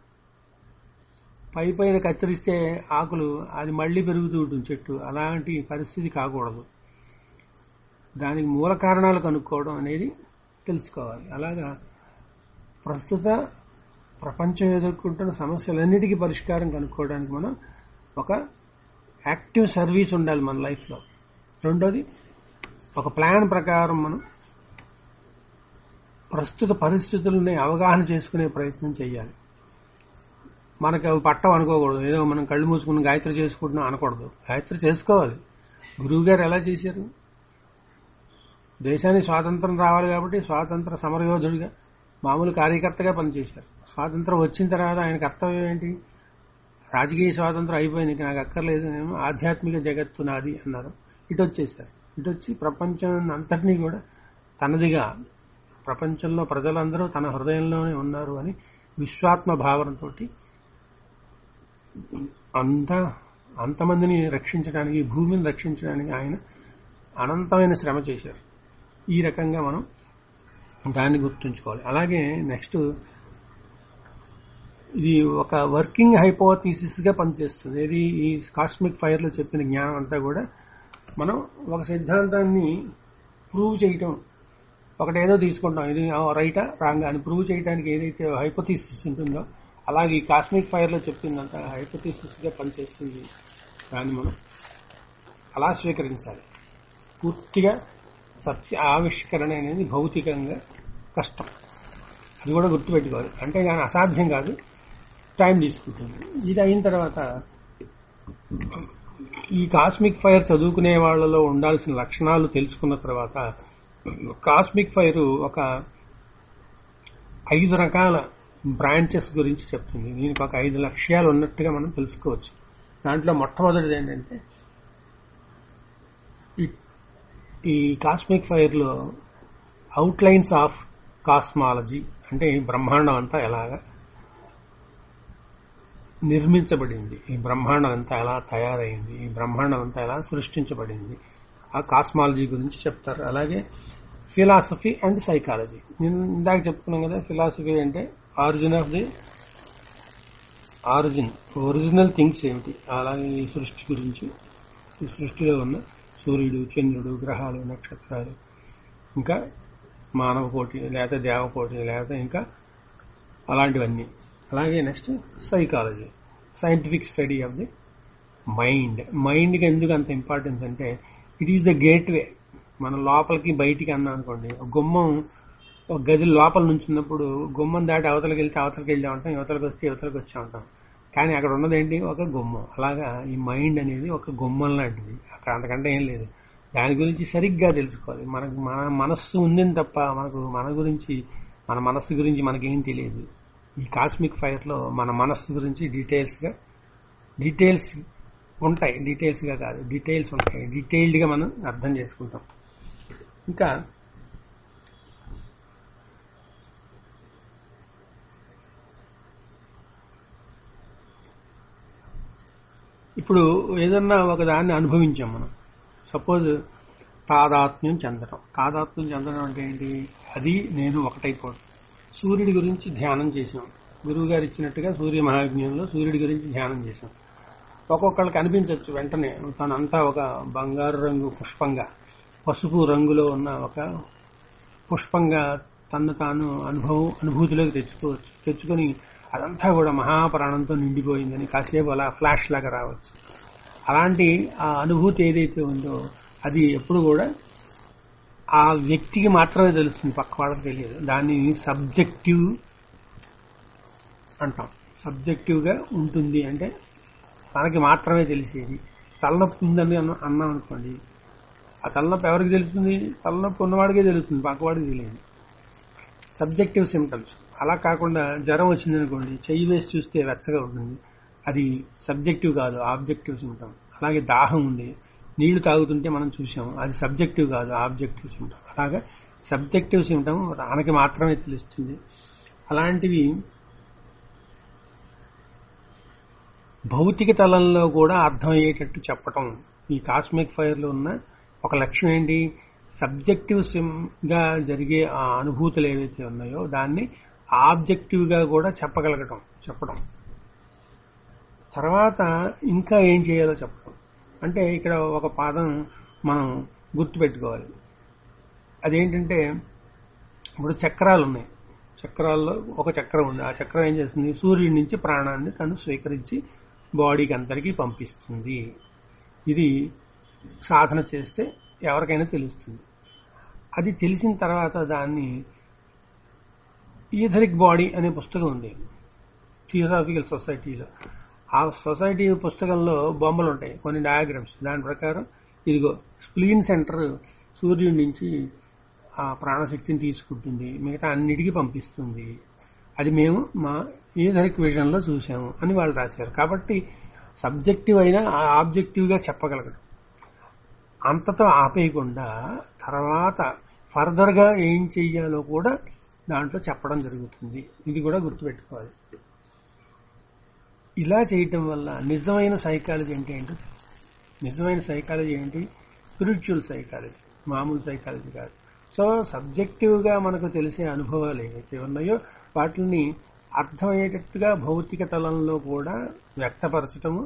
పై పైన కత్తిరిస్తే ఆకులు అది మళ్ళీ పెరుగుతూ ఉంటుంది చెట్టు అలాంటి పరిస్థితి కాకూడదు దానికి మూల కారణాలు కనుక్కోవడం అనేది తెలుసుకోవాలి అలాగా ప్రస్తుత ప్రపంచం ఎదుర్కొంటున్న సమస్యలన్నిటికీ పరిష్కారం కనుక్కోవడానికి మనం ఒక యాక్టివ్ సర్వీస్ ఉండాలి మన లైఫ్లో రెండోది ఒక ప్లాన్ ప్రకారం మనం ప్రస్తుత పరిస్థితులని అవగాహన చేసుకునే ప్రయత్నం చేయాలి మనకి అవి పట్టం అనుకోకూడదు ఏదో మనం కళ్ళు మూసుకుని గాయత్రి చేసుకుంటున్నాం అనకూడదు గాయత్రి చేసుకోవాలి గురువు గారు ఎలా చేశారు దేశానికి స్వాతంత్రం రావాలి కాబట్టి స్వాతంత్ర సమరయోధుడిగా మామూలు కార్యకర్తగా పనిచేశారు స్వాతంత్రం వచ్చిన తర్వాత ఆయన కర్తవ్యం ఏంటి రాజకీయ స్వాతంత్రం అయిపోయింది ఇక నాకు అక్కర్లేదు నేను ఆధ్యాత్మిక జగత్తు నాది అన్నారు ఇటు వచ్చేసారు ఇటు వచ్చి ప్రపంచం అంతటినీ కూడా తనదిగా ప్రపంచంలో ప్రజలందరూ తన హృదయంలోనే ఉన్నారు అని విశ్వాత్మ భావనతో అంత అంతమందిని రక్షించడానికి భూమిని రక్షించడానికి ఆయన అనంతమైన శ్రమ చేశారు ఈ రకంగా మనం దాన్ని గుర్తుంచుకోవాలి అలాగే నెక్స్ట్ ఇది ఒక వర్కింగ్ హైపోథీసిస్ గా పనిచేస్తుంది ఇది ఈ కాస్మిక్ ఫైర్ లో చెప్పిన జ్ఞానం అంతా కూడా మనం ఒక సిద్ధాంతాన్ని ప్రూవ్ చేయటం ఒకటేదో తీసుకుంటాం ఇది రైటా రాంగ్ అని ప్రూవ్ చేయడానికి ఏదైతే హైపోథీసిస్ ఉంటుందో అలాగే ఈ కాస్మిక్ ఫైర్ లో చెప్పిందంత హైపోథీసిస్ గా పనిచేస్తుంది దాన్ని మనం అలా స్వీకరించాలి పూర్తిగా సత్య ఆవిష్కరణ అనేది భౌతికంగా కష్టం అది కూడా గుర్తుపెట్టుకోవాలి అంటే దాని అసాధ్యం కాదు టైం తీసుకుంటుంది ఇది అయిన తర్వాత ఈ కాస్మిక్ ఫైర్ చదువుకునే వాళ్ళలో ఉండాల్సిన లక్షణాలు తెలుసుకున్న తర్వాత కాస్మిక్ ఫైర్ ఒక ఐదు రకాల బ్రాంచెస్ గురించి చెప్తుంది దీనికి ఒక ఐదు లక్ష్యాలు ఉన్నట్టుగా మనం తెలుసుకోవచ్చు దాంట్లో మొట్టమొదటిది ఏంటంటే ఈ- ఈ కాస్మిక్ ఫైర్ లో అవుట్లైన్స్ ఆఫ్ కాస్మాలజీ అంటే ఈ బ్రహ్మాండం అంతా ఎలాగా నిర్మించబడింది ఈ బ్రహ్మాండం అంతా ఎలా తయారైంది ఈ బ్రహ్మాండం అంతా ఎలా సృష్టించబడింది ఆ కాస్మాలజీ గురించి చెప్తారు అలాగే ఫిలాసఫీ అండ్ సైకాలజీ నేను ఇందాక చెప్పుకున్నాం కదా ఫిలాసఫీ అంటే origin of the origin original things ఏమిటి అలాగే ఈ సృష్టి గురించి ఈ సృష్టిలో ఉన్న సూర్యుడు చంద్రుడు గ్రహాలు నక్షత్రాలు ఇంకా మానవ కోటి లేకపోతే దేవకోటి లేకపోతే ఇంకా అలాంటివన్నీ అలాగే next psychology scientific study of the mind మైండ్కి ఎందుకు అంత ఇంపార్టెన్స్ అంటే ఇట్ ఈస్ ద గేట్వే మన లోపలికి బయటికి అన్నా అనుకోండి ఒక గుమ్మం ఒక గది లోపల నుంచున్నప్పుడు గుమ్మం దాటి అవతలకి వెళ్తే అవతలకి వెళ్ళా ఉంటాం యువతలకు వస్తే యువతలకు వచ్చా ఉంటాం కానీ అక్కడ ఉన్నది ఏంటి ఒక గుమ్మం అలాగా ఈ మైండ్ అనేది ఒక గుమ్మం లాంటిది అక్కడ అంతకంటే ఏం లేదు దాని గురించి సరిగ్గా తెలుసుకోవాలి మనకు మన మనస్సు ఉందని తప్ప మనకు మన గురించి మన మనస్సు గురించి మనకేం తెలియదు ఈ కాస్మిక్ ఫైర్ లో మన మనస్సు గురించి డీటెయిల్స్ గా డీటెయిల్స్ ఉంటాయి డీటెయిల్స్ గా కాదు డీటెయిల్స్ ఉంటాయి డీటెయిల్డ్ గా మనం అర్థం చేసుకుంటాం ఇంకా ఇప్పుడు ఏదన్నా ఒక దాన్ని అనుభవించాం మనం సపోజ్ తాదాత్మ్యం చెందడం తాదాత్మ్యం చెందడం అంటే ఏంటి అది నేను ఒకటైపోవడం సూర్యుడి గురించి ధ్యానం చేసాం గురువు గారు ఇచ్చినట్టుగా సూర్య మహాజ్ఞంలో సూర్యుడి గురించి ధ్యానం చేసాం ఒక్కొక్కళ్ళకి అనిపించవచ్చు వెంటనే తనంతా ఒక బంగారు రంగు పుష్పంగా పసుపు రంగులో ఉన్న ఒక పుష్పంగా తను తాను అనుభవం అనుభూతిలోకి తెచ్చుకోవచ్చు తెచ్చుకొని అదంతా కూడా మహాప్రాణంతో నిండిపోయిందని కాసేపు అలా ఫ్లాష్ లాగా రావచ్చు అలాంటి ఆ అనుభూతి ఏదైతే ఉందో అది ఎప్పుడు కూడా ఆ వ్యక్తికి మాత్రమే తెలుస్తుంది పక్క వాళ్ళకి తెలియదు దాన్ని సబ్జెక్టివ్ అంటాం సబ్జెక్టివ్ గా ఉంటుంది అంటే మనకి మాత్రమే తెలిసేది తలనొప్పి ఉందని అన్న- అన్నాం అనుకోండి ఆ తలనొప్పి ఎవరికి తెలుస్తుంది తలనొప్పి ఉన్నవాడికే తెలుస్తుంది పక్కవాడికి తెలియదు సబ్జెక్టివ్ సిమ్టమ్స్ అలా కాకుండా జ్వరం వచ్చిందనుకోండి చెయ్యి వేసి చూస్తే వెచ్చగా ఉంటుంది అది సబ్జెక్టివ్ కాదు ఆబ్జెక్టివ్ సిమ్టమ్ అలాగే దాహం ఉంది నీళ్లు తాగుతుంటే మనం చూసాం అది సబ్జెక్టివ్ కాదు ఆబ్జెక్టివ్ సిమ్టమ్ అలాగా సబ్జెక్టివ్ సిమ్టమ్ రానకి మాత్రమే తెలుస్తుంది అలాంటివి భౌతిక తలంలో కూడా అర్థమయ్యేటట్టు చెప్పటం ఈ కాస్మిక్ ఫైర్ లో ఉన్న ఒక లక్ష్యం ఏంటి సబ్జెక్టివ్ గా జరిగే ఆ అనుభూతులు ఏవైతే ఉన్నాయో దాన్ని ఆబ్జెక్టివ్ గా కూడా చెప్పగలగటం చెప్పడం తర్వాత ఇంకా ఏం చేయాలో చెప్పడం అంటే ఇక్కడ ఒక పాదం మనం గుర్తుపెట్టుకోవాలి అదేంటంటే ఇప్పుడు చక్రాలు ఉన్నాయి చక్రాల్లో ఒక చక్రం ఉంది ఆ చక్రం ఏం చేస్తుంది సూర్యుడి నుంచి ప్రాణాన్ని తను స్వీకరించి బాడీకి అందరికీ పంపిస్తుంది ఇది సాధన చేస్తే ఎవరికైనా తెలుస్తుంది అది తెలిసిన తర్వాత దాన్ని ఈథరిక్ బాడీ అనే పుస్తకం ఉంది థియోసాఫికల్ సొసైటీలో ఆ సొసైటీ పుస్తకంలో బొమ్మలు ఉంటాయి కొన్ని డయాగ్రామ్స్ దాని ప్రకారం ఇదిగో స్ప్లీన్ సెంటర్ సూర్యుడి నుంచి ఆ ప్రాణశక్తిని తీసుకుంటుంది మిగతా అన్నిటికీ పంపిస్తుంది అది మేము మా ఈథరిక్ విజన్ లో చూసాము అని వాళ్ళు రాశారు కాబట్టి సబ్జెక్టివ్ అయినా ఆబ్జెక్టివ్ గా చెప్పగలగడం అంతతో ఆపేయకుండా తర్వాత ఫర్దర్ గా ఏం చెయ్యాలో కూడా దాంట్లో చెప్పడం జరుగుతుంది ఇది కూడా గుర్తుపెట్టుకోవాలి ఇలా చేయటం వల్ల నిజమైన సైకాలజీ అంటే ఏంటో తెలుస్తుంది నిజమైన సైకాలజీ ఏంటి స్పిరిచువల్ సైకాలజీ మామూలు సైకాలజీ కాదు సో సబ్జెక్టివ్ గా మనకు తెలిసే అనుభవాలు ఏవైతే ఉన్నాయో వాటిని అర్థమయ్యేటట్టుగా భౌతిక తలంలో కూడా వ్యక్తపరచటము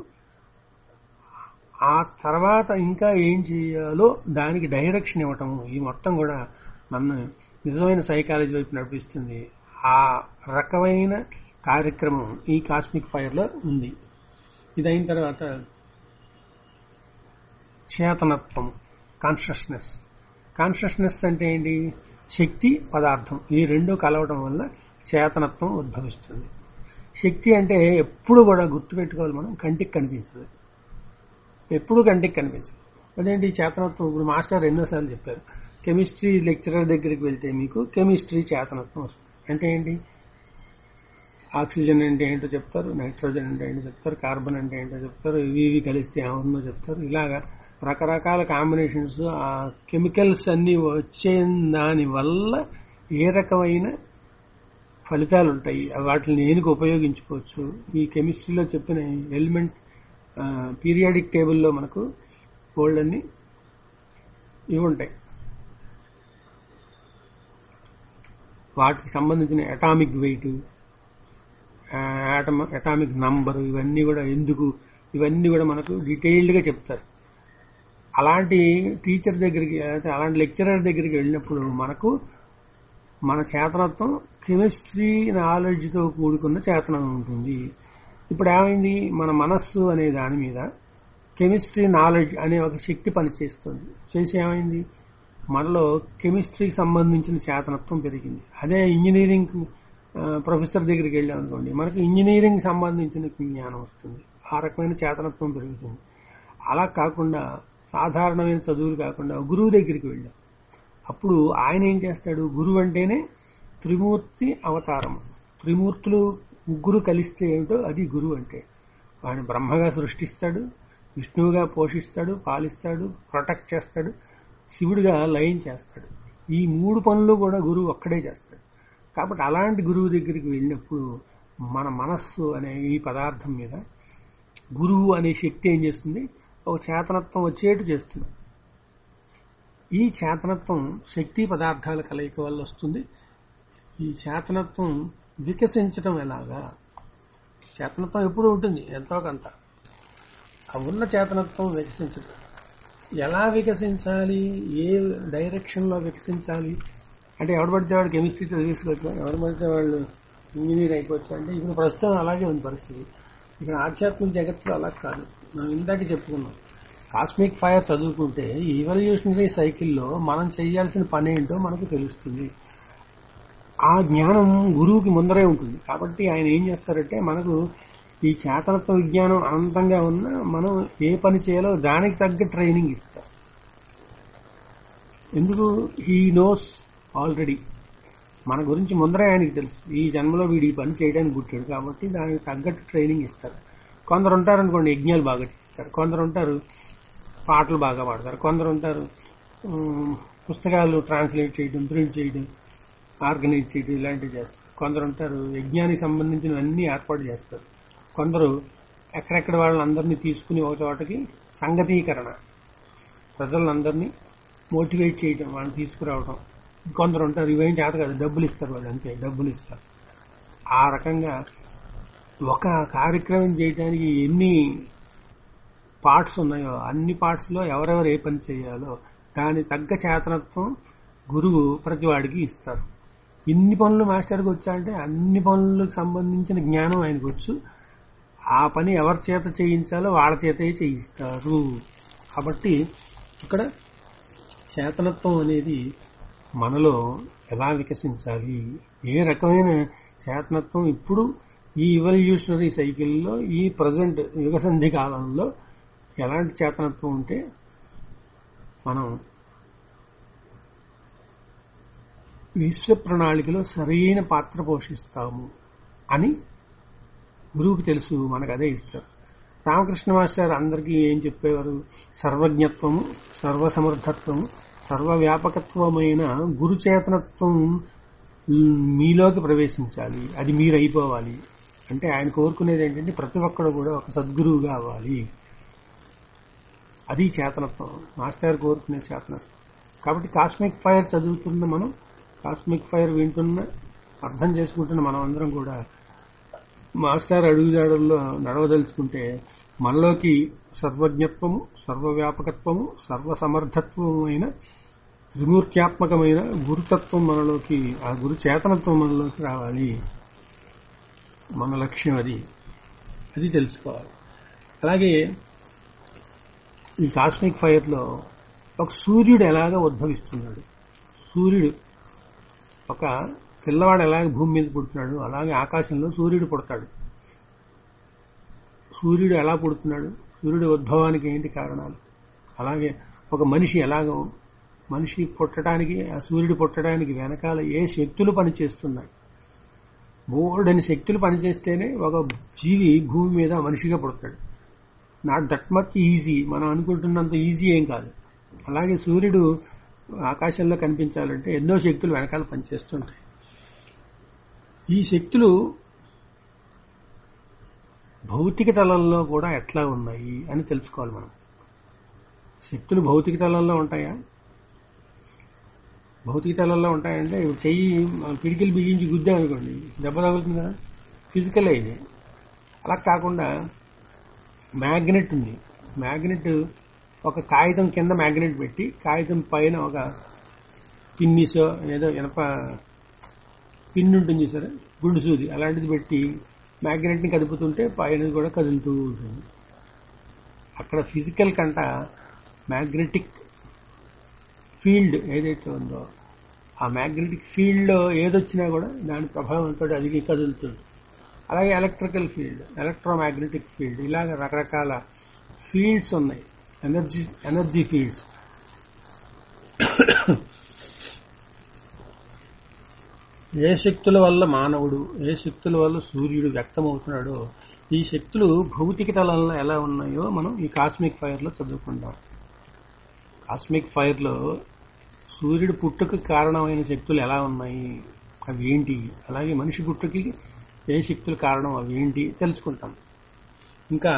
ఆ తర్వాత ఇంకా ఏం చేయాలో దానికి డైరెక్షన్ ఇవ్వటము ఈ మొత్తం కూడా నన్ను నిజమైన సైకాలజీ వైపు నడిపిస్తుంది ఆ రకమైన కార్యక్రమం ఈ కాస్మిక్ ఫైర్ లో ఉంది ఇది అయిన తర్వాత చేతనత్వం కాన్షియస్నెస్ కాన్షియస్నెస్ అంటే ఏంటి శక్తి పదార్థం ఈ రెండు కలవడం వల్ల చేతనత్వం ఉద్భవిస్తుంది శక్తి అంటే ఎప్పుడు కూడా గుర్తుపెట్టుకోవాలి మనం కంటికి కనిపించదు ఎప్పుడు కంటికి కనిపించదు అదేంటి చేతనత్వం ఇప్పుడు మాస్టర్ ఎన్నోసార్లు చెప్పారు కెమిస్ట్రీ లెక్చరర్ దగ్గరికి వెళ్తే మీకు కెమిస్ట్రీ చేతనత్వం వస్తుంది అంటే ఏంటి ఆక్సిజన్ అంటే ఏంటో చెప్తారు నైట్రోజన్ అంటే ఏంటో చెప్తారు కార్బన్ అంటే ఏంటో చెప్తారు ఇవి ఇవి కలిస్తే ఏమన్నా చెప్తారు ఇలాగా రకరకాల కాంబినేషన్స్ ఆ కెమికల్స్ అన్ని వచ్చే దాని వల్ల ఏ రకమైన ఫలితాలు ఉంటాయి వాటిని దేనికి ఉపయోగించుకోవచ్చు ఈ కెమిస్ట్రీలో చెప్పిన ఎలిమెంట్ పీరియాడిక్ టేబుల్లో మనకు గోల్డ్ అన్ని ఇవి ఉంటాయి వాటికి సంబంధించిన అటామిక్ వెయిట్ అటామిక్ నంబర్ ఇవన్నీ కూడా ఎందుకు ఇవన్నీ కూడా మనకు డీటెయిల్డ్ గా చెప్తారు అలాంటి టీచర్ దగ్గరికి అయితే అలాంటి లెక్చరర్ దగ్గరికి వెళ్ళినప్పుడు మనకు మన చేతనత్వం కెమిస్ట్రీ నాలెడ్జ్తో కూడుకున్న చేతనం ఉంటుంది ఇప్పుడు ఏమైంది మన మనస్సు అనే దాని మీద కెమిస్ట్రీ నాలెడ్జ్ అనే ఒక శక్తి పనిచేస్తుంది చేసి ఏమైంది మనలో కెమిస్ట్రీకి సంబంధించిన చేతనత్వం పెరిగింది అదే ఇంజనీరింగ్ ప్రొఫెసర్ దగ్గరికి వెళ్ళాం అనుకోండి మనకు ఇంజనీరింగ్ సంబంధించిన జ్ఞానం వస్తుంది ఆ రకమైన చేతనత్వం పెరుగుతుంది అలా కాకుండా సాధారణమైన చదువులు కాకుండా గురువు దగ్గరికి వెళ్ళాం అప్పుడు ఆయన ఏం చేస్తాడు గురువు అంటేనే త్రిమూర్తి అవతారం త్రిమూర్తులు ముగ్గురు కలిస్తే ఏమిటో అది గురువు అంటే వాడిని బ్రహ్మగా సృష్టిస్తాడు విష్ణువుగా పోషిస్తాడు పాలిస్తాడు ప్రొటెక్ట్ చేస్తాడు శివుడిగా లయం చేస్తాడు ఈ మూడు పనులు కూడా గురువు ఒక్కడే చేస్తాడు కాబట్టి అలాంటి గురువు దగ్గరికి వెళ్ళినప్పుడు మన మనస్సు అనే ఈ పదార్థం మీద గురువు అనే శక్తి ఏం చేస్తుంది ఒక చేతనత్వం వచ్చేట్టు చేస్తుంది ఈ చేతనత్వం శక్తి పదార్థాల కలయిక వల్ల వస్తుంది ఈ చేతనత్వం వికసించటం ఎలాగా చేతనత్వం ఎప్పుడూ ఉంటుంది ఎంతో కొంత ఆ ఉన్న చేతనత్వం వికసించడం ఎలా వికసించాలి ఏ డైరెక్షన్లో వికసించాలి అంటే ఎవడు పడితే వాడు కెమిస్ట్రీ చదివేసుకోవచ్చు ఎవరు పడితే వాళ్ళు ఇంజనీర్ అయిపోవచ్చు అంటే ఇప్పుడు ప్రస్తుతం అలాగే ఉంది పరిస్థితి ఇక్కడ ఆధ్యాత్మిక జగత్తులో అలా కాదు మనం ఇందాక చెప్పుకున్నాం కాస్మిక్ ఫైర్ చదువుకుంటే ఈ ఈవల్యూషనరీ సైకిల్లో మనం చేయాల్సిన పని ఏంటో మనకు తెలుస్తుంది ఆ జ్ఞానం గురువుకి ముందరే ఉంటుంది కాబట్టి ఆయన ఏం చేస్తారంటే మనకు ఈ చేతనత్వ విజ్ఞానం అనంతంగా ఉన్న మనం ఏ పని చేయాలో దానికి తగ్గ ట్రైనింగ్ ఇస్తారు ఎందుకు హీ నోస్ ఆల్రెడీ మన గురించి ముందరే ఆయనకి తెలుసు ఈ జన్మలో వీడు ఈ పని చేయడానికి పుట్టాడు కాబట్టి దానికి తగ్గట్టు ట్రైనింగ్ ఇస్తారు కొందరు ఉంటారు అనుకోండి యజ్ఞాలు బాగా చేస్తారు కొందరు ఉంటారు పాటలు బాగా పాడతారు కొందరు ఉంటారు ఉమ్, పుస్తకాలు ట్రాన్స్లేట్ చేయడం ప్రింట్ చేయడం ఆర్గనైజ్ చేయడం ఇలాంటివి చేస్తారు కొందరు ఉంటారు యజ్ఞానికి సంబంధించినవన్నీ ఏర్పాటు చేస్తారు కొందరు ఎక్కడెక్కడ వాళ్ళందరినీ తీసుకుని ఒక చోటకి సంగతీకరణ ప్రజలందరినీ మోటివేట్ చేయడం వాళ్ళని తీసుకురావడం కొందరు ఉంటారు ఇవేం చేత కాదు డబ్బులు ఇస్తారు వాళ్ళు అంతే డబ్బులు ఇస్తారు ఆ రకంగా ఒక కార్యక్రమం చేయడానికి ఎన్ని పార్ట్స్ ఉన్నాయో అన్ని పార్ట్స్ లో ఎవరెవరు ఏ పని చేయాలో దాని తగ్గ చేతనత్వం గురువు ప్రతి వాడికి ఇస్తారు ఇన్ని పనులు మాస్టర్కి వచ్చాయంటే అన్ని పనులకు సంబంధించిన జ్ఞానం ఆయనకు వచ్చు ఆ పని ఎవరి చేత చేయించాలో వాళ్ళ చేతే చేయిస్తారు కాబట్టి ఇక్కడ చేతనత్వం అనేది మనలో ఎలా వికసించాలి ఏ రకమైన చేతనత్వం ఇప్పుడు ఈ ఇవల్యూషనరీ సైకిల్లో ఈ ప్రజెంట్ యుగసంధి కాలంలో ఎలాంటి చేతనత్వం ఉంటే మనం విశ్వ ప్రణాళికలో సరైన పాత్ర పోషిస్తాము అని గురువుకి తెలుసు మనకు అదే ఇస్తారు రామకృష్ణ మాస్టర్ అందరికీ ఏం చెప్పేవారు సర్వజ్ఞత్వము సర్వసమర్థత్వము సర్వవ్యాపకత్వమైన గురుచేతనత్వం మ్, మీలోకి ప్రవేశించాలి అది మీరు అయిపోవాలి అంటే ఆయన కోరుకునేది ఏంటంటే ప్రతి ఒక్కడు కూడా ఒక సద్గురువుగా అవ్వాలి అది చేతనత్వం మాస్టర్ కోరుకునే చేతనత్వం కాబట్టి కాస్మిక్ ఫైర్ చదువుతున్న మనం కాస్మిక్ ఫైర్ వింటున్న అర్థం చేసుకుంటున్న మనం అందరం కూడా మాస్టర్ అడుగుజాడల్లో నడవదలుచుకుంటే మనలోకి సర్వజ్ఞత్వము సర్వవ్యాపకత్వము సర్వసమర్థత్వమైన త్రిమూర్త్యాత్మకమైన గురుతత్వం మనలోకి ఆ గురు చేతనత్వం మనలోకి రావాలి మన లక్ష్యం అది అది తెలుసుకోవాలి అలాగే ఈ కాస్మిక్ ఫైర్లో ఒక సూర్యుడు ఎలాగ ఉద్భవిస్తున్నాడు సూర్యుడు ఒక పిల్లవాడు ఎలాగ భూమి మీద పుడుతున్నాడు అలాగే ఆకాశంలో సూర్యుడు పుడతాడు సూర్యుడు ఎలా పుడుతున్నాడు సూర్యుడి ఉద్భవానికి ఏంటి కారణాలు అలాగే ఒక మనిషి ఎలాగ మనిషి పుట్టడానికి ఆ సూర్యుడు పుట్టడానికి వెనకాల ఏ శక్తులు పనిచేస్తున్నాయి బోర్డని శక్తులు పనిచేస్తేనే ఒక జీవి భూమి మీద మనిషిగా పుడతాడు నాట్ దట్ మచ్ ఈజీ మనం అనుకుంటున్నంత ఈజీ ఏం కాదు అలాగే సూర్యుడు ఆకాశంలో కనిపించాలంటే ఎన్నో శక్తులు వెనకాల పనిచేస్తుంటాయి ఈ శక్తులు భౌతిక తలంలో కూడా ఎట్లా ఉన్నాయి అని తెలుసుకోవాలి మనం శక్తులు భౌతిక తలంలో ఉంటాయా భౌతిక తలంలో ఉంటాయంటే ఇప్పుడు చెయ్యి పిడికిలు బిగించి గుద్దాం అనుకోండి దెబ్బ తగులుతుంది కదా ఫిజికల్ ఇది అలా కాకుండా మ్యాగ్నెట్ ఉంది మ్యాగ్నెట్ ఒక కాగితం కింద మ్యాగ్నెట్ పెట్టి కాగితం పైన ఒక పిన్నిసో ఏదో ఇనప పిన్ ఉంటుంది సరే గుండు సూది అలాంటిది పెట్టి మ్యాగ్నెట్ని కదుపుతుంటే పైన కూడా కదులుతూ ఉంటుంది అక్కడ ఫిజికల్ కంట మ్యాగ్నెటిక్ ఫీల్డ్ ఏదైతే ఉందో ఆ మ్యాగ్నెటిక్ ఫీల్డ్లో ఏదొచ్చినా కూడా దాని ప్రభావంతో అది కదులుతుంది అలాగే ఎలక్ట్రికల్ ఫీల్డ్ ఎలక్ట్రోమాగ్నెటిక్ ఫీల్డ్ ఇలాగ రకరకాల ఫీల్డ్స్ ఉన్నాయి ఎనర్జీ ఎనర్జీ ఫీల్డ్స్ ఏ శక్తుల వల్ల మానవుడు ఏ శక్తుల వల్ల సూర్యుడు వ్యక్తమవుతున్నాడో ఈ శక్తులు భౌతిక తలంలో ఎలా ఉన్నాయో మనం ఈ కాస్మిక్ ఫైర్ లో చదువుకుంటాం కాస్మిక్ ఫైర్ లో సూర్యుడు పుట్టుకు కారణమైన శక్తులు ఎలా ఉన్నాయి అవి ఏంటి అలాగే మనిషి పుట్టుకి ఏ శక్తులు కారణం అవి ఏంటి తెలుసుకుంటాం ఇంకా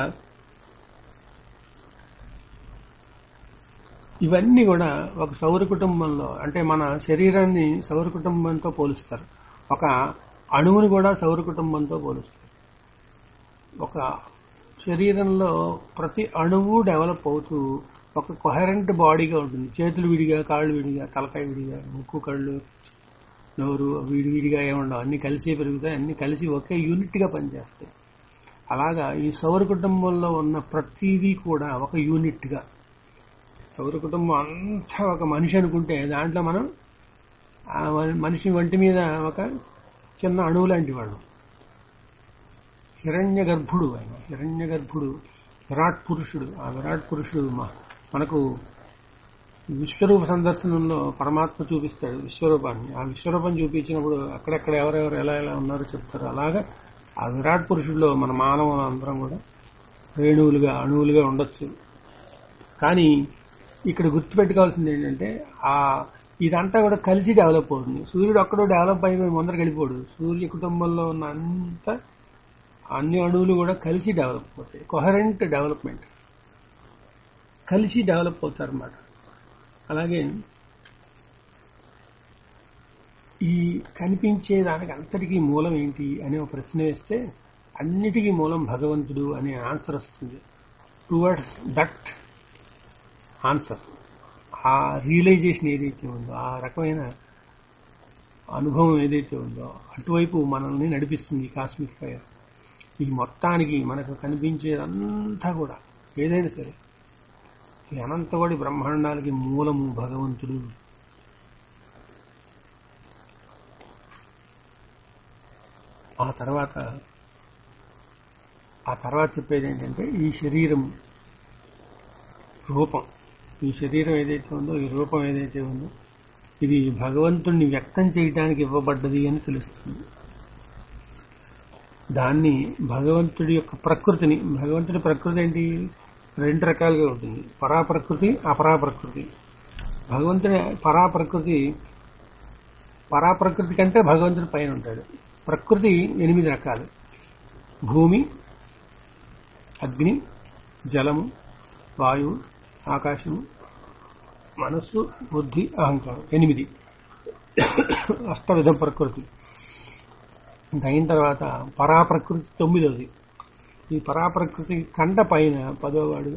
ఇవన్నీ కూడా ఒక సౌర కుటుంబంలో అంటే మన శరీరాన్ని సౌర కుటుంబంతో పోలుస్తారు ఒక అణువుని కూడా సౌర కుటుంబంతో పోలుస్తారు ఒక శరీరంలో ప్రతి అణువు డెవలప్ అవుతూ ఒక కొహరెంట్ బాడీగా ఉంటుంది చేతులు విడిగా కాళ్ళు విడిగా తలకాయ విడిగా ముక్కు కళ్ళు నోరు విడివిడిగా ఏముండవు అన్ని కలిసి పెరుగుతాయి అన్ని కలిసి ఒకే యూనిట్ గా పనిచేస్తాయి అలాగా ఈ సౌర కుటుంబంలో ఉన్న ప్రతిదీ కూడా ఒక యూనిట్ గా సౌర కుటుంబం అంతా ఒక మనిషి అనుకుంటే దాంట్లో మనం ఆ మనిషి వంటి మీద ఒక చిన్న అణువు లాంటి వాడు హిరణ్య గర్భుడు ఆయన హిరణ్య గర్భుడు విరాట్ పురుషుడు ఆ విరాట్ పురుషుడు మ- మనకు విశ్వరూప సందర్శనంలో పరమాత్మ చూపిస్తాడు విశ్వరూపాన్ని ఆ విశ్వరూపం చూపించినప్పుడు అక్కడెక్కడ ఎవరెవరు ఎలా ఎలా ఉన్నారో చెప్తారు అలాగా ఆ విరాట్ పురుషుడిలో మన మానవులు అందరం కూడా రేణువులుగా అణువులుగా ఉండొచ్చు కానీ ఇక్కడ గుర్తుపెట్టుకోవాల్సింది ఏంటంటే ఆ ఇదంతా కూడా కలిసి డెవలప్ అవుతుంది సూర్యుడు ఒక్కడో డెవలప్ అయిపోయి ముందర వెళ్ళిపోడు సూర్య కుటుంబంలో ఉన్న అంత అన్ని అణువులు కూడా కలిసి డెవలప్ అవుతాయి కొహరెంట్ డెవలప్మెంట్ కలిసి డెవలప్ అవుతారు అన్నమాట అలాగే ఈ కనిపించే దానికి అంతటికీ మూలం ఏంటి అనే ఒక ప్రశ్న వేస్తే అన్నిటికీ మూలం భగవంతుడు అనే ఆన్సర్ వస్తుంది టువర్డ్స్ దట్ ఆన్సర్ ఆ రియలైజేషన్ ఏదైతే ఉందో ఆ రకమైన అనుభవం ఏదైతే ఉందో అటువైపు మనల్ని నడిపిస్తుంది ఈ కాస్మిక్ ఫైర్ ఈ మొత్తానికి మనకు కనిపించేదంతా కూడా ఏదైనా సరే ఈ అనంతవాడి బ్రహ్మాండాలకి మూలము భగవంతుడు ఆ తర్వాత ఆ తర్వాత చెప్పేది ఏంటంటే ఈ శరీరం రూపం ఈ శరీరం ఏదైతే ఉందో ఈ రూపం ఏదైతే ఉందో ఇది భగవంతుణ్ణి వ్యక్తం చేయడానికి ఇవ్వబడ్డది అని తెలుస్తుంది దాన్ని భగవంతుడి యొక్క ప్రకృతిని భగవంతుడి ప్రకృతి ఏంటి రెండు రకాలుగా ఉంటుంది పరాప్రకృతి అపరాప్రకృతి భగవంతుడి పరాప్రకృతి పరాప్రకృతి కంటే భగవంతుడి పైన ఉంటాడు ప్రకృతి ఎనిమిది రకాలు భూమి అగ్ని జలము వాయువు ఆకాశము మనస్సు బుద్ధి అహంకారం ఎనిమిది అష్టవిధ ప్రకృతి ఇంకా అయిన తర్వాత పరాప్రకృతి తొమ్మిదవది ఈ పరాప్రకృతి కంట పైన పదోవాడు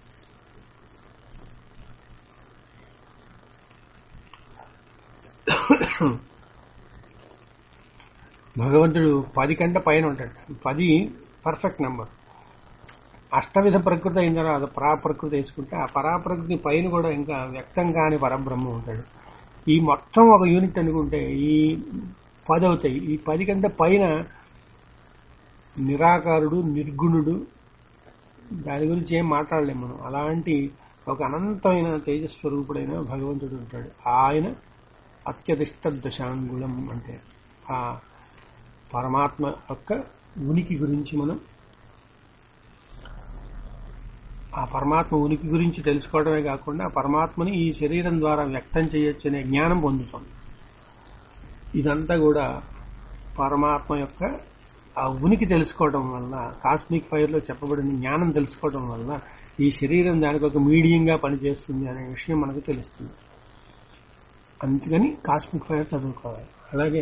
భగవంతుడు పది కంట పైన ఉంటాడు పది పర్ఫెక్ట్ నెంబర్ అష్టవిధ ప్రకృతి అయిన తర్వాత పరాప్రకృతి వేసుకుంటే ఆ పరాప్రకృతి పైన కూడా ఇంకా వ్యక్తం కాని పరబ్రహ్మ ఉంటాడు ఈ మొత్తం ఒక యూనిట్ అనుకుంటే ఈ పది అవుతాయి ఈ పది కంటే పైన నిరాకారుడు నిర్గుణుడు దాని గురించి ఏం మాట్లాడలేము మనం అలాంటి ఒక అనంతమైన తేజస్వరూపుడైన భగవంతుడు ఉంటాడు ఆయన అత్యధిష్ట దశాంగుళం అంటే ఆ పరమాత్మ యొక్క ఉనికి గురించి మనం ఆ పరమాత్మ ఉనికి గురించి తెలుసుకోవడమే కాకుండా ఆ పరమాత్మని ఈ శరీరం ద్వారా వ్యక్తం చేయొచ్చు అనే జ్ఞానం పొందుతాం ఇదంతా కూడా పరమాత్మ యొక్క ఆ ఉనికి తెలుసుకోవడం వల్ల కాస్మిక్ ఫైర్ లో చెప్పబడిన జ్ఞానం తెలుసుకోవడం వల్ల ఈ శరీరం దానికి ఒక మీడియంగా పనిచేస్తుంది అనే విషయం మనకు తెలుస్తుంది అందుకని కాస్మిక్ ఫైర్ చదువుకోవాలి అలాగే